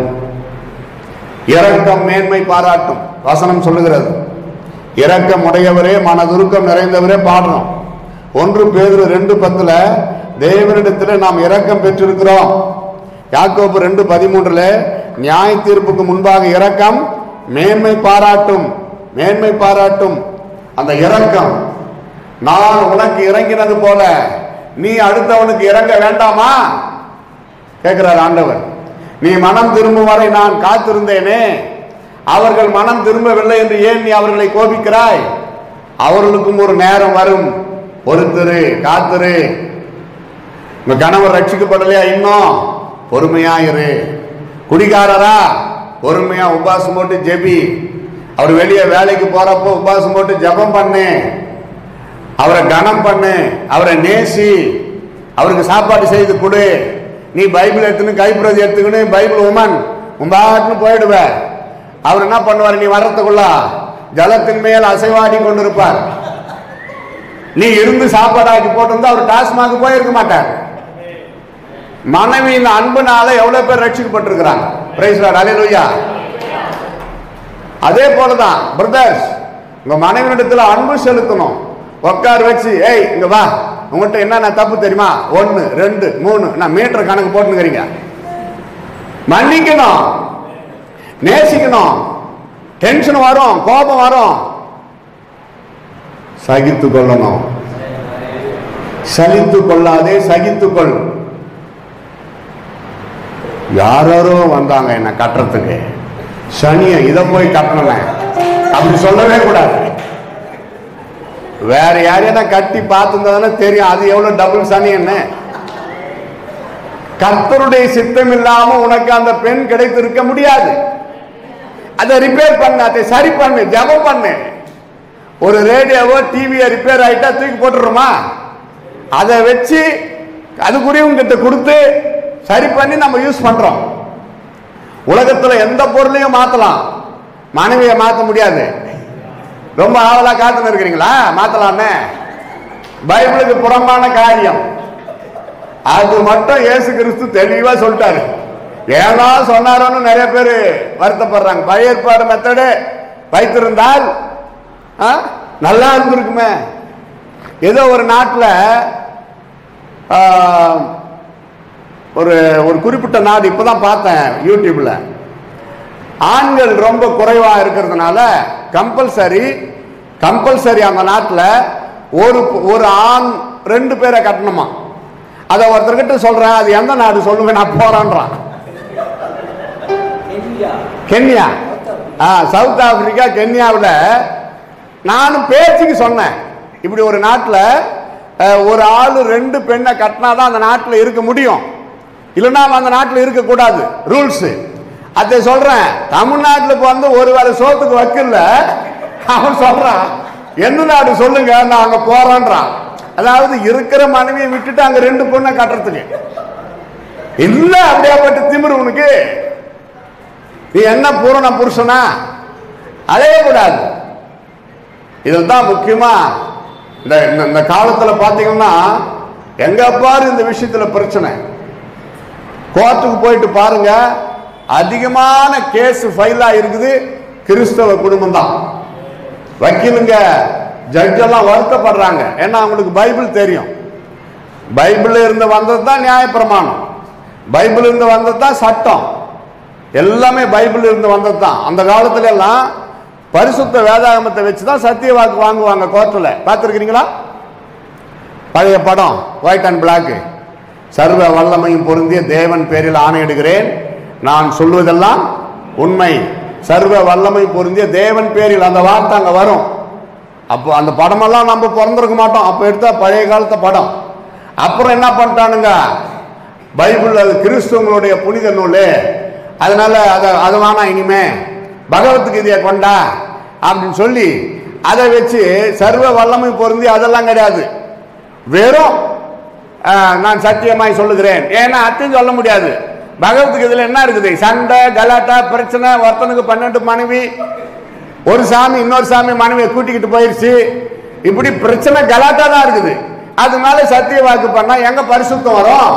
இரக்கம் மேன்மை பாராட்டும் வசனம் சொல்லுகிறது இரக்கம் உடையவரே மனதுருக்கம் நிறைந்தவரே பாடுறோம் ஒன்று பேதுரு ரெண்டு பத்துல தேவனிடத்துல நாம் இரக்கம் பெற்றிருக்கிறோம் யாக்கோபு ரெண்டு பதிமூன்றுல நியாய தீர்ப்புக்கு முன்பாக இரக்கம் மேன்மை பாராட்டும் மேன்மை பாராட்டும் அந்த இரக்கம் நான் உனக்கு இறங்கினது போல நீ அடுத்தவனுக்கு இறங்க வேண்டாமா கேட்கிறார் ஆண்டவர் நீ மனம் திரும்பும் வரை நான் காத்திருந்தேனே அவர்கள் மனம் திரும்பவில்லை என்று ஏன் நீ அவர்களை கோபிக்கிறாய் அவர்களுக்கும் ஒரு நேரம் வரும் பொறுத்திரு காத்திரு உங்க கணவர் ரட்சிக்கப்படலையா இன்னும் பொறுமையா இரு குடிகாரரா பொறுமையா உபாசம் போட்டு ஜெபி அவர் வெளியே வேலைக்கு போறப்போ உபாசம் போட்டு ஜெபம் பண்ணு அவரை கனம் பண்ணு அவரை நேசி அவருக்கு சாப்பாடு செய்து கொடு நீ பைபிள் எடுத்துன்னு கைப்பிரதி எடுத்துக்கின்னு பைபிள் உமன் உம்பாட்டுன்னு போயிடுவ அவர் என்ன பண்ணுவார் நீ வர்றதுக்குள்ள ஜலத்தின் மேல் அசைவாடி கொண்டிருப்பார் நீ இருந்து சாப்பாடாக்கி போட்டிருந்தா அவர் டாஸ்மாக் போயிருக்க மாட்டார் மனைவியின் அன்புனால எவ்வளவு பேர் ரட்சிக்கப்பட்டிருக்கிறாங்க பிரைஸ் லார்ட் ஹalleluya அதே போலதான் பிரதர்ஸ் உங்க மனைவியிடத்துல அன்பு செலுத்தணும் உட்கார வச்சு ஏய் இங்க வா உங்கள்கிட்ட என்ன தப்பு தெரியுமா ஒன்னு ரெண்டு மூணு நான் மீட்டர் கணக்கு போட்டுக்கிறீங்க மன்னிக்கணும் நேசிக்கணும் டென்ஷன் வரும் கோபம் வரும் சகித்து கொள்ளணும் சலித்து கொள்ளாதே சகித்துக்கொள் யாரோ வந்தாங்க என்ன கட்டுறதுக்கு சனிய இதை போய் கட்டணும் அப்படி சொல்லவே கூடாது வேற யாரையா கட்டி பார்த்துருந்தா தெரியும் அது எவ்வளவு டபுள் சனி என்ன கர்த்தருடைய சித்தம் இல்லாம உனக்கு அந்த பெண் கிடைத்திருக்க முடியாது அதை ரிப்பேர் பண்ணு அதை சரி பண்ணு ஜெபம் பண்ணு ஒரு ரேடியோவோ டிவியோ ரிப்பேர் ஆயிட்டா தூக்கி போட்டுருமா அதை வச்சு அதுக்குரியவங்க கொடுத்து சரி பண்ணி நம்ம யூஸ் பண்றோம் உலகத்துல எந்த பொருளையும் மாத்தலாம் மனைவியை மாத்த முடியாது ரொம்ப ஆவலா காத்துன்னு இருக்கிறீங்களா மாத்தலாமே பைபிளுக்கு புறம்பான காரியம் அது மட்டும் இயேசு கிறிஸ்து தெளிவா சொல்லிட்டாரு ஏன்னா சொன்னாரோன்னு நிறைய பேர் வருத்தப்படுறாங்க பழைய ஏற்பாடு மெத்தடு வைத்திருந்தால் ஆ, நல்லா இருந்திருக்குமே ஏதோ ஒரு நாட்டில் ஒரு ஒரு குறிப்பிட்ட நாடு இப்பதான் பார்த்தேன் யூடியூப்ல ஆண்கள் ரொம்ப குறைவா இருக்கிறதுனால கம்பல்சரி கம்பல்சரி அந்த நாட்டில் ஒரு ஒரு ஆண் ரெண்டு பேரை கட்டணுமா அதை ஒருத்தர்கிட்ட சொல்றேன் அது எந்த நாடு சொல்லுங்க நான் போறேன்றான் கென்யா ஆ சவுத் ஆப்பிரிக்கா கென்யாவில் நானும் பேச்சுக்கு சொன்னேன் இப்படி ஒரு நாட்டில் ஒரு ஆள் ரெண்டு பெண்ணை கட்டினாதான் அந்த நாட்டில் இருக்க முடியும் இல்லைன்னா அவன் அந்த நாட்டில் இருக்கக்கூடாது ரூல்ஸு அதை சொல்றேன் தமிழ்நாட்டில் இப்போ வந்து ஒரு வேளை சோத்துக்கு வக்கில்ல அவன் சொல்றான் எந்த நாடு சொல்லுங்க நான் அங்க போறேன்றான் அதாவது இருக்கிற மனைவியை விட்டுட்டு அங்க ரெண்டு பொண்ணை கட்டுறதுக்கு இல்ல அப்படியாப்பட்ட திமிரு உனக்கு நீ என்ன பூரண புருஷனா அலைய கூடாது இதில் தான் முக்கியமா இந்த இந்த- இந்த காலத்துல பாத்தீங்கன்னா எங்க பாரு இந்த விஷயத்துல பிரச்சனை கோர்ட்டுக்கு போயிட்டு பாருங்க அதிகமான கேஸ் ஃபைலா இருக்குது கிறிஸ்தவ குடும்பம் தான் வக்கீலுங்க ஜட்ஜ் எல்லாம் வருத்தப்படுறாங்க ஏன்னா அவங்களுக்கு பைபிள் தெரியும் பைபிள்ல இருந்து வந்தது தான் நியாயப்பிரமாணம் பைபிள் இருந்து வந்தது தான் சட்டம் எல்லாமே பைபிள் இருந்து வந்தது தான் அந்த காலத்துல எல்லாம் பரிசுத்த வேதாகமத்தை வச்சு தான் சத்திய வாக்கு வாங்குவாங்க கோர்ட்டில் பார்த்துருக்கிறீங்களா பழைய படம் ஒயிட் அண்ட் பிளாக் சர்வ வல்லமையும் பொருந்திய தேவன் பேரில் ஆணையிடுகிறேன் நான் சொல்வதெல்லாம் உண்மை சர்வ வல்லமை பொருந்திய தேவன் பேரில் அந்த வார்த்தை அங்க வரும் அப்போ அந்த படமெல்லாம் நம்ம பிறந்திருக்க மாட்டோம் அப்போ எடுத்தா பழைய காலத்து படம் அப்புறம் என்ன பண்ணிட்டானுங்க பைபிள் அது கிறிஸ்துவங்களுடைய புனித நூல் அதனால அதை அது வேணாம் இனிமே பகவத்கீதையை கொண்டா அப்படின்னு சொல்லி அதை வச்சு சர்வ வல்லமை பொருந்தி அதெல்லாம் கிடையாது வெறும் ஆஹ், நான் சத்தியமாய் சொல்லுகிறேன் ஏன்னா அத்தையும் சொல்ல முடியாது பகவத்கீதையில என்ன இருக்குது சண்டை கலாட்டா பிரச்சனை ஒருத்தனுக்கு பன்னெண்டு மனைவி ஒரு சாமி இன்னொரு சாமி மனைவியை கூட்டிக்கிட்டு போயிருச்சு இப்படி பிரச்சனை கலாட்டா தான் இருக்குது அதனால சத்திய வாக்கு பண்ணா எங்க பரிசுத்தம் வரும்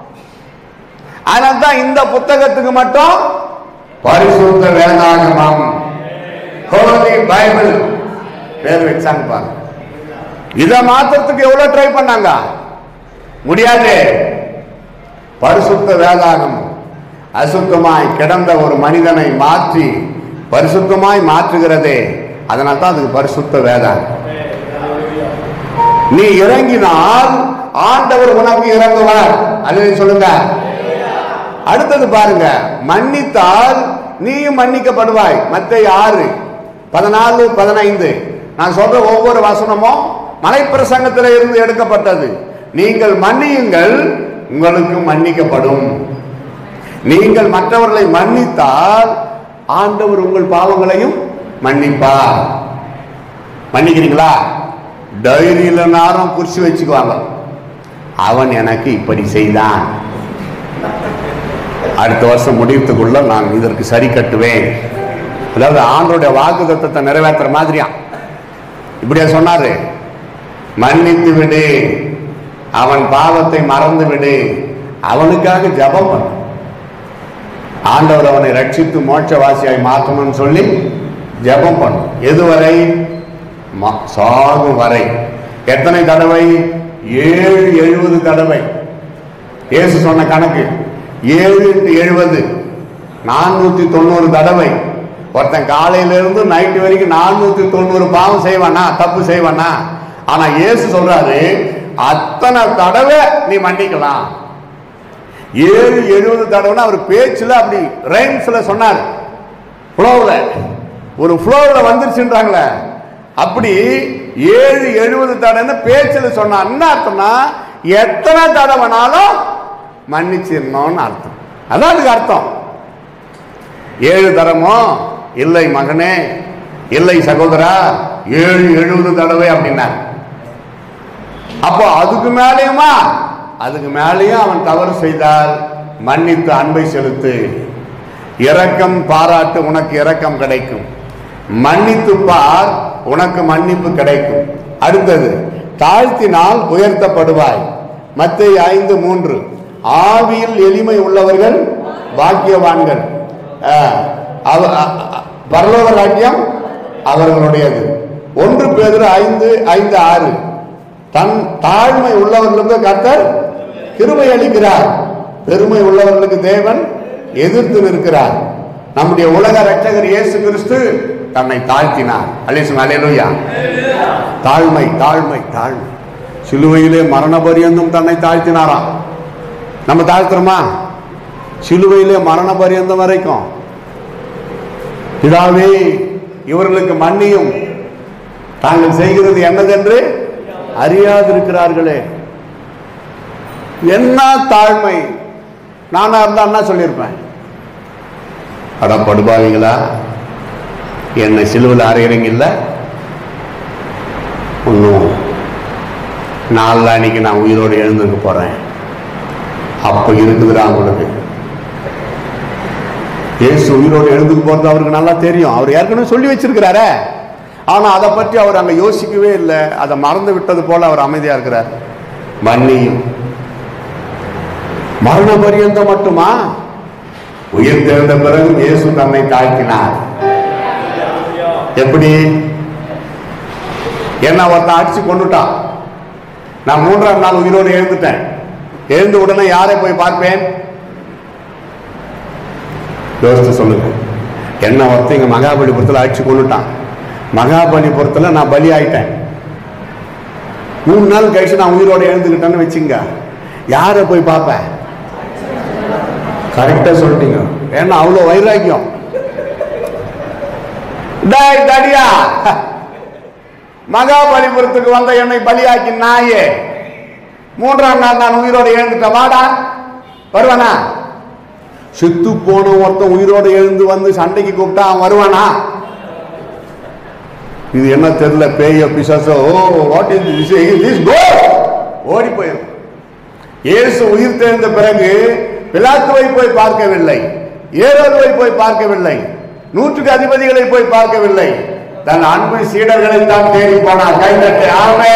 அதனால தான் இந்த புத்தகத்துக்கு மட்டும் பரிசுத்த வேதாகமம் ஹோலி பைபிள் பேர் வச்சாங்க பாருங்க இதை மாத்துறதுக்கு எவ்வளவு ட்ரை பண்ணாங்க முடியாது பரிசுத்த வேதாகம் அசுத்தமாய் கிடந்த ஒரு மனிதனை மாற்றி பரிசுத்தமாய் மாற்றுகிறதே அதனால தான் அதுக்கு பரிசுத்த வேதாகம் நீ இறங்கினால் ஆண்டவர் உனக்கு இறங்குவார் அது சொல்லுங்க அடுத்தது பாருங்க மன்னித்தால் நீயும் மன்னிக்கப்படுவாய் மத்த ஆறு பதினாலு பதினைந்து நான் சொல்ற ஒவ்வொரு வசனமும் மலைப்பிரசங்கத்தில் இருந்து எடுக்கப்பட்டது நீங்கள் மன்னியுங்கள் உங்களுக்கு மன்னிக்கப்படும் நீங்கள் மற்றவர்களை மன்னித்தால் ஆண்டவர் உங்கள் பாவங்களையும் மன்னிப்பார் மன்னிக்கிறீங்களா டைரியில நேரம் குறிச்சு வச்சுக்குவாங்க அவன் எனக்கு இப்படி செய்தான் அடுத்த வருஷம் முடியறதுக்குள்ள நான் இதற்கு சரி கட்டுவேன் அதாவது ஆண்டோடைய வாக்கு தத்தத்தை நிறைவேற்றுற மாதிரியா இப்படியா சொன்னாரு மன்னித்து விடு அவன் பாவத்தை மறந்து விடு அவனுக்காக ஜெபம் பண்ணு ஆண்டவர் அவனை ரட்சித்து மோட்சவாசியாய் மாற்றணும்னு சொல்லி ஜெபம் பண்ணு எதுவரை ம- சாகும் வரை எத்தனை தடவை ஏழு எழுபது தடவை இயேசு சொன்ன கணக்கு ஏழு இன்ட்டு எழுபது நானூத்தி தொண்ணூறு தடவை ஒருத்தன் காலையில இருந்து நைட்டு வரைக்கும் நானூத்தி தொண்ணூறு பாவம் செய்வானா தப்பு செய்வானா ஆனா இயேசு சொல்றாரு அத்தனை தடவை நீ மன்னிக்கலாம் ஏழு எழுபது தடவைனா அவர் பேச்சுல அப்படி ரைம்ஸ்ல சொன்னார் ஃப்ளோவில் ஒரு ஃப்ளோவில் வந்துருச்சுன்றாங்களே அப்படி ஏழு எழுபது தடவைன்னு பேச்சில் சொன்னா என்ன அர்த்தம்னா எத்தனை தடவைனாலும் மன்னிச்சிடணும்னு அர்த்தம் அதான் அதுக்கு அர்த்தம் ஏழு தரமோ இல்லை மகனே இல்லை சகோதரா ஏழு எழுபது தடவை அப்படின்னார் அப்போ அதுக்கு மேலேயுமா அதுக்கு மேலேயும் அவன் தவறு செய்தால் மன்னித்து அன்பை செலுத்து இரக்கம் பாராட்டு உனக்கு இரக்கம் கிடைக்கும் மன்னித்து பார் உனக்கு மன்னிப்பு கிடைக்கும் அடுத்தது தாழ்த்தினால் உயர்த்தப்படுவாய் மத்திய ஐந்து மூன்று ஆவியில் எளிமை உள்ளவர்கள் பாக்கியவான்கள் ஆஹ், அவ- அ- அ- பரலோக ராஜ்யம் அவர்களுடையது ஒன்று பேதுரு ஐந்து ஐந்து ஆறு தன் தாழ்மை உள்ளவர்களுக்கு கர்த்தர் கிருபை அளிக்கிறார் பெருமை உள்ளவர்களுக்கு தேவன் எதிர்த்து நிற்கிறார் நம்முடைய உலக ரட்சகர் இயேசு கிறிஸ்து தன்னை தாழ்த்தினார் அலிசும் அலையலுயா தாழ்மை தாழ்மை தாழ்மை சிலுவையிலே மரண பரியந்தம் தன்னை தாழ்த்தினாராம் நம்ம தாழ்த்துறோமா சிலுவையிலே மரண பரியந்தம் வரைக்கும் பிதாவே இவர்களுக்கு மன்னியும் தாங்கள் செய்கிறது என்னதென்று அறியாதிருக்கிறார்களே என்ன தாழ்மை நானா இருந்தா என்ன சொல்லியிருப்பேன் அட படுபாவீங்களா என்னை சிலுவில் அறையிறீங்க இல்ல ஒன்றும் நாலு அன்னைக்கு நான் உயிரோடு எழுந்திருக்க போறேன் அப்போ இருக்குதுடா உங்களுக்கு இயேசு உயிரோடு எழுந்துக்கு போறது அவருக்கு நல்லா தெரியும் அவர் ஏற்கனவே சொல்லி வச்சிருக்கிறாரே ஆனா அதை பற்றி அவர் அங்க யோசிக்கவே இல்லை அதை மறந்து விட்டது போல அவர் அமைதியா இருக்கிறார் மன்னியும் மரண பரியந்தம் மட்டுமா உயிர் தெரிந்த பிறகு இயேசு தன்னை தாழ்த்தினார் எப்படி என்ன ஒருத்தன் அடிச்சு கொண்டுட்டான் நான் மூன்றாம் நாள் உயிரோடு எழுந்துட்டேன் எழுந்த உடனே யாரை போய் பார்ப்பேன் யோசித்து சொல்லுங்க என்ன ஒருத்தன் இங்க மகாபலிபுரத்தில் அடிச்சு கொண்டுட்டான் மகாபலிபுரத்தில் நான் பலி ஆயிட்டேன் மூணு நாள் கழிச்சு நான் உயிரோட எழுந்துக்கிட்டேன்னு வச்சுங்க யாரை போய் பார்ப்பேன் கரெக்டா சொல்லிட்டீங்க ஏன்னா அவ்வளோ வைராக்கியம் டேய் தடியா மகாபலிபுரத்துக்கு வந்த என்னை பலியாக்கி நாயே மூன்றாம் நாள் நான் உயிரோட எழுந்துட்டேன் வாடா வருவானா செத்து போன ஒருத்தன் உயிரோட எழுந்து வந்து சண்டைக்கு கூப்பிட்டா அவன் வருவானா இது என்ன தெரியல பேய பிசாசோ ஓ what is this this go ஓடி போயிரு இயேசு உயிர் தெழுந்த பிறகு பிலாத்துவை போய் பார்க்கவில்லை ஏரோதுவை போய் பார்க்கவில்லை நூற்றுக்கு அதிபதிகளை போய் பார்க்கவில்லை தன் அன்பு சீடர்களை தான் தேடி போனார் கைதட்டு ஆமே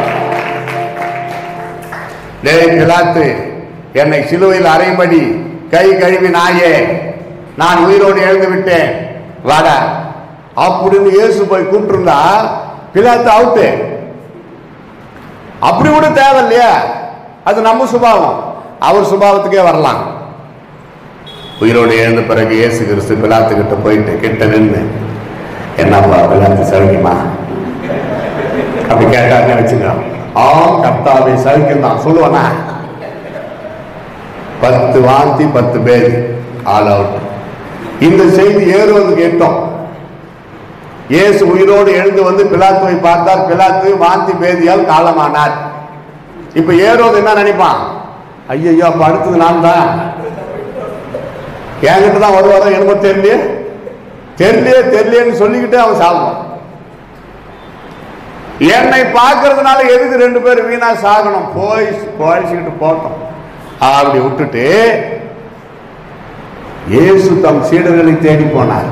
டேய் பிலாத்து என்னை சிலுவையில் அறையும்படி கை கழுவி நாயே நான் உயிரோடு எழுந்து விட்டேன் வாடா அப்படின்னு இயேசு போய் கூப்பிட்டுருந்தா பிலாத்து அவுட்டு அப்படி கூட தேவை இல்லையா அது நம்ம சுபாவம் அவர் சுபாவத்துக்கே வரலாம் உயிரோடு எழுந்த பிறகு இயேசு கிறிஸ்து பிலாத்து கிட்ட போயிட்டு கிட்ட நின்று என்னப்பா பிலாத்து சௌக்கியமா அப்படி கேட்டாருன்னு வச்சுங்க ஆம் கர்த்தாவை சௌக்கியம் தான் சொல்லுவானா பத்து வாந்தி பத்து பேர் ஆல் அவுட் இந்த செய்தி ஏறுவது கேட்டோம் இயேசு உயிரோடு எழுந்து வந்து பிலாத்துவை பார்த்தார் பிலாத்து வாந்தி பேதியால் காலமானார் இப்ப ஏரோது என்ன நினைப்பான் ஐயோ அப்ப அடுத்தது நான் தான் என்கிட்ட தான் வருவாரோ என்னமோ தெரியலையே தெரியலையே தெரியலையேன்னு சொல்லிக்கிட்டே அவன் சாப்பிடும் என்னை பார்க்கறதுனால எதுக்கு ரெண்டு பேரும் வீணா சாகணும் போய் குழச்சிக்கிட்டு போட்டோம் அப்படி விட்டுட்டு இயேசு தம் சீடர்களை தேடி போனார்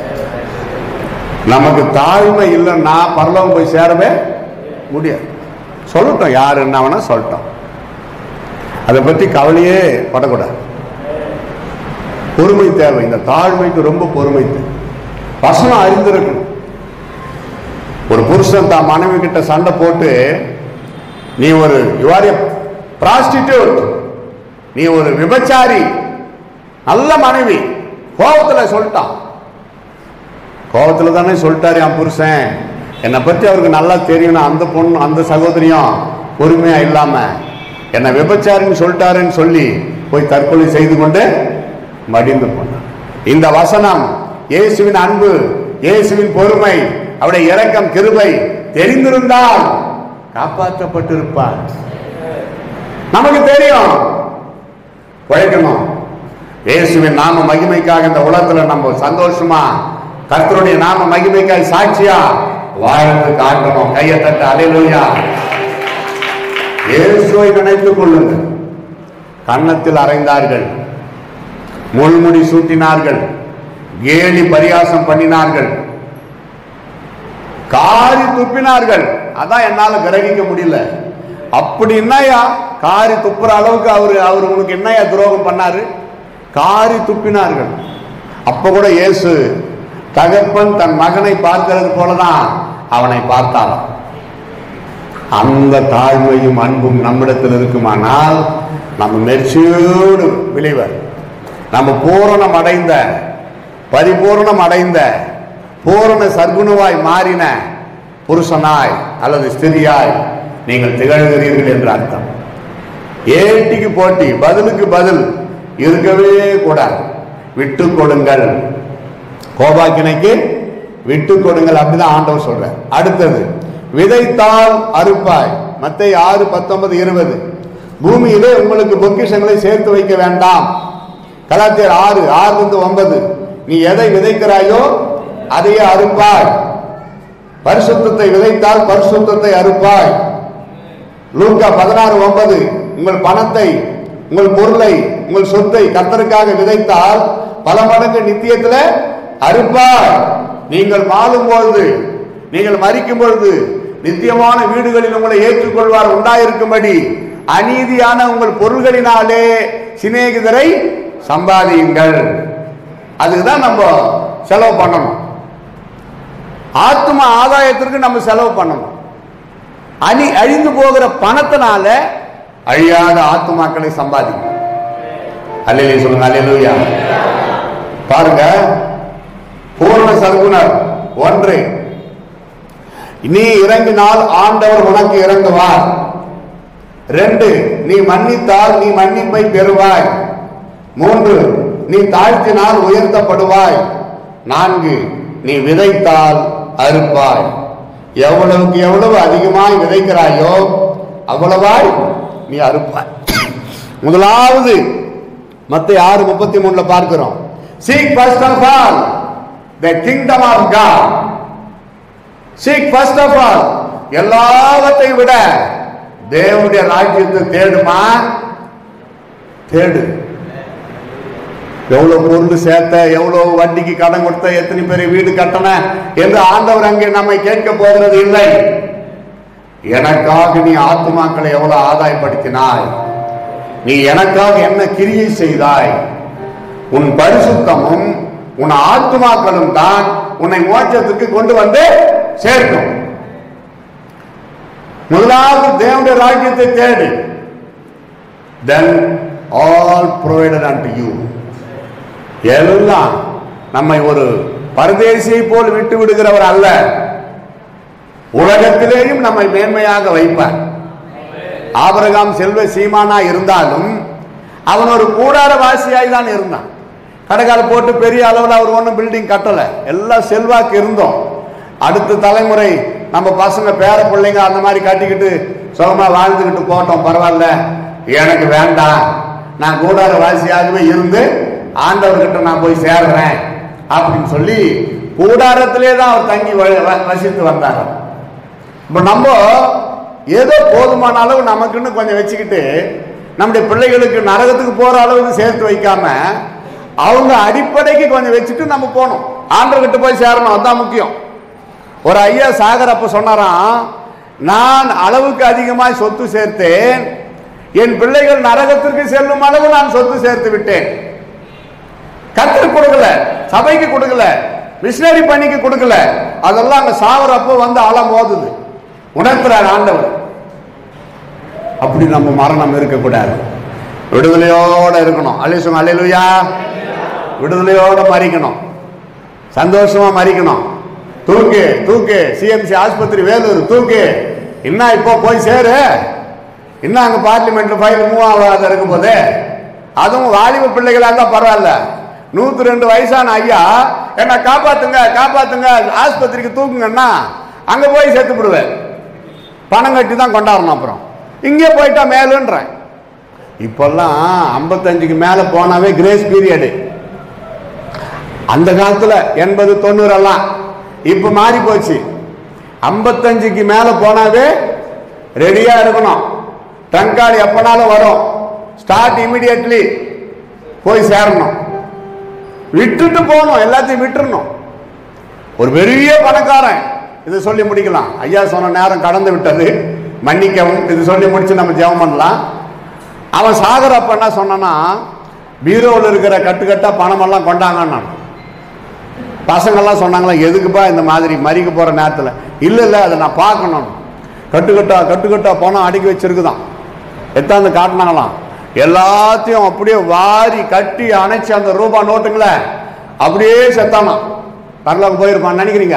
நமக்கு தாழ்மை இல்லைன்னா பரலோகம் போய் சேரவே முடியாது சொல்லட்டும் யார் என்ன வேணா சொல்லட்டும் அதை பற்றி கவலையே படக்கூடாது பொறுமை தேவை இந்த தாழ்மைக்கு ரொம்ப பொறுமை தேவை வசனம் அறிந்திருக்கணும் ஒரு புருஷன் தான் மனைவி கிட்ட சண்டை போட்டு நீ ஒரு யுவாரிய பிராஸ்டிடியூட் நீ ஒரு விபச்சாரி நல்ல மனைவி கோபத்துல சொல்லிட்டான் கோபத்துல தானே சொல்லிட்டாரு என் புருஷன் என்னை பற்றி அவருக்கு நல்லா தெரியணும் அந்த பொண்ணு அந்த சகோதரியும் பொறுமையா இல்லாம என்னை விபச்சாரின்னு சொல்லிட்டாருன்னு சொல்லி போய் தற்கொலை செய்து கொண்டு மடிந்து போனான் இந்த வசனம் இயேசுவின் அன்பு இயேசுவின் பொறுமை அவருடைய இரக்கம் கிருபை தெரிந்திருந்தால் காப்பாற்றப்பட்டிருப்பார் நமக்கு தெரியும் உழைக்கணும் இயேசுவின் நாம மகிமைக்காக இந்த உலகத்துல நம்ம சந்தோஷமா கர்த்தருடைய நாம மகிமைக்காக சாட்சியா வாழ்ந்து காட்டணும் கையை தட்ட அலையிலுயா இயேசுவை நினைத்துக் கொள்ளுங்கள் கன்னத்தில் அறைந்தார்கள் முள்முடி சூட்டினார்கள் கேலி பரியாசம் பண்ணினார்கள் காரி துப்பினார்கள் அதான் என்னால கிரகிக்க முடியல அப்படி என்னையா காரி துப்புற அளவுக்கு அவரு அவர் உனக்கு என்னையா துரோகம் பண்ணாரு காரி துப்பினார்கள் அப்ப கூட இயேசு தகப்பன் தன் மகனை பார்க்கிறது போலதான் அவனை பார்த்தாராம் அந்த தாழ்மையும் அன்பும் நம்மிடத்தில் இருக்குமானால் நம்ம மெர்ச்சியோடு விளைவர் நம்ம பூரணம் அடைந்த பரிபூரணம் அடைந்த பூரண சர்க்குணவாய் மாறின புருஷனாய் அல்லது ஸ்திரியாய் நீங்கள் திகழ்கிறீர்கள் என்று அர்த்தம் ஏட்டிக்கு போட்டி பதிலுக்கு பதில் இருக்கவே கூடாது விட்டு கொடுங்கள் கோபாக்கினைக்கு விட்டு கொடுங்கள் அப்படிதான் ஆண்டவர் சொல்றார் அடுத்தது விதைத்தால் அறுப்பாய் மத்தை ஆறு பத்தொன்பது இருபது பூமியிலே உங்களுக்கு பொக்கிஷங்களை சேர்த்து வைக்க வேண்டாம் கலாத்தியர் ஆறு ஆறு இருந்து ஒன்பது நீ எதை விதைக்கிறாயோ அதையே அறுப்பாய் பரிசுத்தத்தை விதைத்தால் பரிசுத்தத்தை அறுப்பாய் லூக்கா பதினாறு ஒன்பது உங்கள் பணத்தை உங்கள் பொருளை உங்கள் சொத்தை கர்த்தருக்காக விதைத்தால் பல மடங்கு நித்தியத்துல அறுப்பாய் நீங்கள் வாழும் பொழுது நீங்கள் மறிக்கும் பொழுது நித்தியமான வீடுகளில் உங்களை ஏற்றுக்கொள்வார் உண்டாயிருக்கும்படி அநீதியான உங்கள் பொருள்களினாலே சிநேகிதரை சம்பாதியுங்கள் அதுக்குதான் நம்ம செலவு பண்ணணும் ஆத்ம ஆதாயத்திற்கு நம்ம செலவு பண்ணணும் அணி அழிந்து போகிற பணத்தினால அழியாத ஆத்துமாக்களை சம்பாதிக்கும் அல்லையே சொல்லுங்க அல்லேலூயா பாருங்க பூர்ண சர்க்குணர் ஒன்று நீ இறங்கினால் ஆண்டவர் உனக்கு இறங்குவார் ரெண்டு நீ மன்னித்தால் நீ மன்னிப்பை பெறுவாய் மூன்று நீ தாழ்த்தினால் உயர்த்தப்படுவாய் நான்கு நீ விதைத்தால் அறுப்பாய் எவ்வளவுக்கு எவ்வளவு அதிகமாய் விதைக்கிறாயோ அவ்வளவாய் நீ அறுப்பாய் முதலாவது மத்த ஆறு முப்பத்தி மூணுல பார்க்கிறோம் seek first of all the kingdom of God seek first of all எல்லாவற்றையும் விட தேவனுடைய ராஜ்யத்தை தேடுமா தேடு எவ்வளவு பொருள் சேர்த்த எவ்வளவு வட்டிக்கு கடன் கொடுத்த எத்தனை பேர் வீடு கட்டண என்று ஆண்டவர் அங்கே நம்மை கேட்க போகிறது இல்லை எனக்காக நீ ஆத்துமாக்களை எவ்வளவு ஆதாயப்படுத்தினாய் நீ எனக்காக என்ன கிரியை செய்தாய் உன் பரிசுத்தமும் உன் ஆத்துமாக்களும் தான் உன்னை மோட்சத்துக்கு கொண்டு வந்து சேர்க்கும் முதலாவது தேவனுடைய ராஜ்யத்தை தேடு then all provided unto you எல்லாம் நம்மை ஒரு பரதேசியை போல் விட்டு விடுகிறவர் அல்ல உலகத்திலேயும் நம்மை மேன்மையாக வைப்பார் ஆபிரகாம் செல்வ சீமானா இருந்தாலும் அவன் ஒரு கூடார வாசியாய் தான் இருந்தான் கடைக்கால போட்டு பெரிய அளவில் அவர் ஒன்றும் பில்டிங் கட்டலை எல்லாம் செல்வாக்கு இருந்தோம் அடுத்த தலைமுறை நம்ம பசங்க பேர பிள்ளைங்க அந்த மாதிரி கட்டிக்கிட்டு சுகமா வாழ்ந்துக்கிட்டு போட்டோம் பரவாயில்ல எனக்கு வேண்டாம் நான் கூடார வாசியாகவே இருந்து ஆண்டவர்கிட்ட நான் போய் சேர்றேன் அப்படின்னு சொல்லி கூடாரத்திலே தான் அவர் தங்கி வ- வ- வசித்து வந்தார் இப்போ நம்ம ஏதோ போதுமான அளவு நமக்குன்னு கொஞ்சம் வச்சுக்கிட்டு நம்முடைய பிள்ளைகளுக்கு நரகத்துக்கு போற அளவுக்கு சேர்த்து வைக்காம அவங்க அடிப்படைக்கு கொஞ்சம் வச்சுட்டு நம்ம போகணும் ஆண்டவர்கிட்ட போய் சேரணும் அதுதான் முக்கியம் ஒரு ஐயா சாகர் அப்ப சொன்னாராம் நான் அளவுக்கு அதிகமாய் சொத்து சேர்த்தேன் என் பிள்ளைகள் நரகத்திற்கு செல்லும் அளவு நான் சொத்து சேர்த்து விட்டேன் கத்தருக்கு கொடுக்கல சபைக்கு கொடுக்கல மிஷினரி பணிக்கு கொடுக்கல அதெல்லாம் அங்க சாவரப்போ வந்து அல மோதுது உணர்த்துறார் ஆண்டவர் அப்படி நம்ம மரணம் இருக்கக்கூடாது விடுதலையோட இருக்கணும் அலிசுங்க அலையிலுயா விடுதலையோட மறிக்கணும் சந்தோஷமா மறிக்கணும் தூக்கு தூக்கு சிஎம்சி ஆஸ்பத்திரி வேலூர் தூக்கு என்ன இப்போ போய் சேரு இன்னும் அங்க பார்லிமெண்ட்ல ஃபைல் மூவ் ஆகாத இருக்கும் போது அதுவும் வாலிப பிள்ளைகளா இருந்தா பரவாயில்ல நூத்தி ரெண்டு வயசான ஐயா என்ன காப்பாத்துங்க காப்பாத்துங்க ஆஸ்பத்திரிக்கு தூக்குங்கன்னா அங்க போய் செத்து விடுவேன் பணம் கட்டி தான் கொண்டாடணும் அப்புறம் இங்கே போயிட்டா மேலுன்றேன் இப்பெல்லாம் ஐம்பத்தஞ்சுக்கு மேல போனாவே கிரேஸ் பீரியடு அந்த காலத்துல எண்பது தொண்ணூறு எல்லாம் இப்ப மாறி போச்சு ஐம்பத்தஞ்சுக்கு மேல போனாவே ரெடியா இருக்கணும் டங்கார்டு எப்பனாலும் வரும் ஸ்டார்ட் இமிடியட்லி போய் சேரணும் விட்டுட்டு போகணும் எல்லாத்தையும் விட்டுறணும் ஒரு பெரிய பணக்காரன் இது சொல்லி முடிக்கலாம் ஐயா சொன்ன நேரம் கடந்து விட்டது மன்னிக்கவும் இது சொல்லி முடிச்சு நம்ம ஜெபம் பண்ணலாம் அவன் சாகரப்ப என்ன சொன்னான்னா பீரோவில் இருக்கிற கட்டுக்கட்டா பணமெல்லாம் கொண்டாங்கன்னு பசங்கள்லாம் சொன்னாங்களா எதுக்குப்பா இந்த மாதிரி மறிக்க போகிற நேரத்தில் இல்லை இல்லை அதை நான் பார்க்கணும் கட்டுக்கட்டா கட்டுக்கட்டா பணம் அடுக்கி வச்சிருக்குதான் எத்தாந்து காட்டினாங்களாம் எல்லாத்தையும் அப்படியே வாரி கட்டி அணைச்சி அந்த ரூபா நோட்டுங்களை அப்படியே செத்தானாம் பரலோகம் போயிருப்பான்னு நினைக்கிறீங்க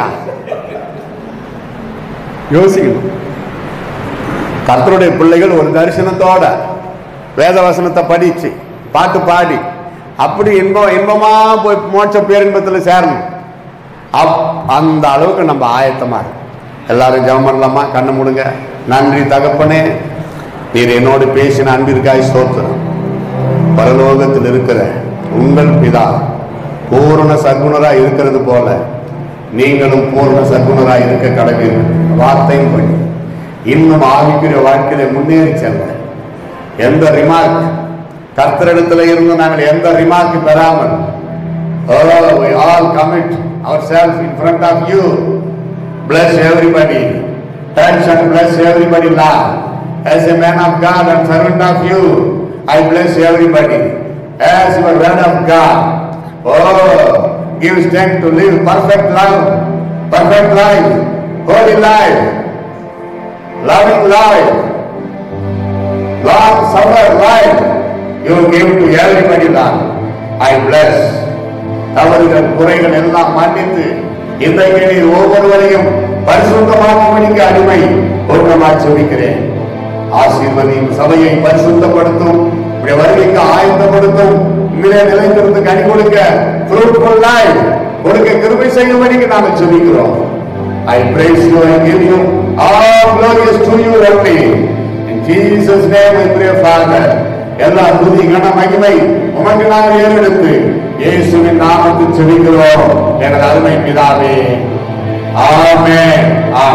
யோசிக்கணும் கர்த்தருடைய பிள்ளைகள் ஒரு தரிசனத்தோட வேத வசனத்தை படிச்சு பாட்டு பாடி அப்படி இன்பம் இன்பமா போய் மோட்ச பேரின்பத்தில் சேரணும் அப் அந்த அளவுக்கு நம்ம ஆயத்தமா இருக்கோம். எல்லாரும் ஜெபம் பண்ணலாமா கண்ணை மூடுங்க நன்றி தகப்பனே நீர் என்னோடு பேசின அன்பிற்காய் ஸ்தோத்திரம் பரலோகத்தில் இருக்கிற உங்கள் பிதா பூரண சர்க்குணராய் இருக்கிறது போல நீங்களும் பூரண சர்க்குணராய் இருக்க கடவீர்கள் வார்த்தையும் படி இன்னும் ஆவிக்குரிய வாழ்க்கையில முன்னேறி செல்ல எந்த ரிமார்க் கர்த்தரிடத்துல இருந்து நாங்கள் எந்த ரிமார்க் பெறாமல் Oh, we all commit ourselves in front of you. Bless everybody. Touch and bless everybody, Lord. As a man of God and servant of you, I bless everybody. As your word of God. Oh, give strength to live perfect love, perfect life, holy life, loving life, long suffer life. You give to everybody, Lord. I bless. தவறுகள் குறைகள் எல்லாம் மன்னித்து இன்றைக்கு நீர் ஒவ்வொருவரையும் பரிசுத்தமாக்கும்படிக்கு அடிமை ஒன்றமா செபிக்கிறேன் ஆசீர்வதியும் சபையை பரிசுத்தப்படுத்தும் இப்படி வருகைக்கு ஆயத்தப்படுத்தும் உண்மையிலே நிலைத்திருந்து கனி கொடுக்க fruitful life கொடுக்க கிருபை செய்யும்படிக்கு நாங்கள் செபிக்கிறோம் I praise you and give you all glories to you only. In Jesus' name I pray, Father. எல்லா துதி கன மகிமை உமக்கு நாங்கள் ஏறெடுத்து இயேசுவின் நாமத்தில் செபிக்கிறோம் எனது அருமை பிதாவே ஆமென் ஆமென்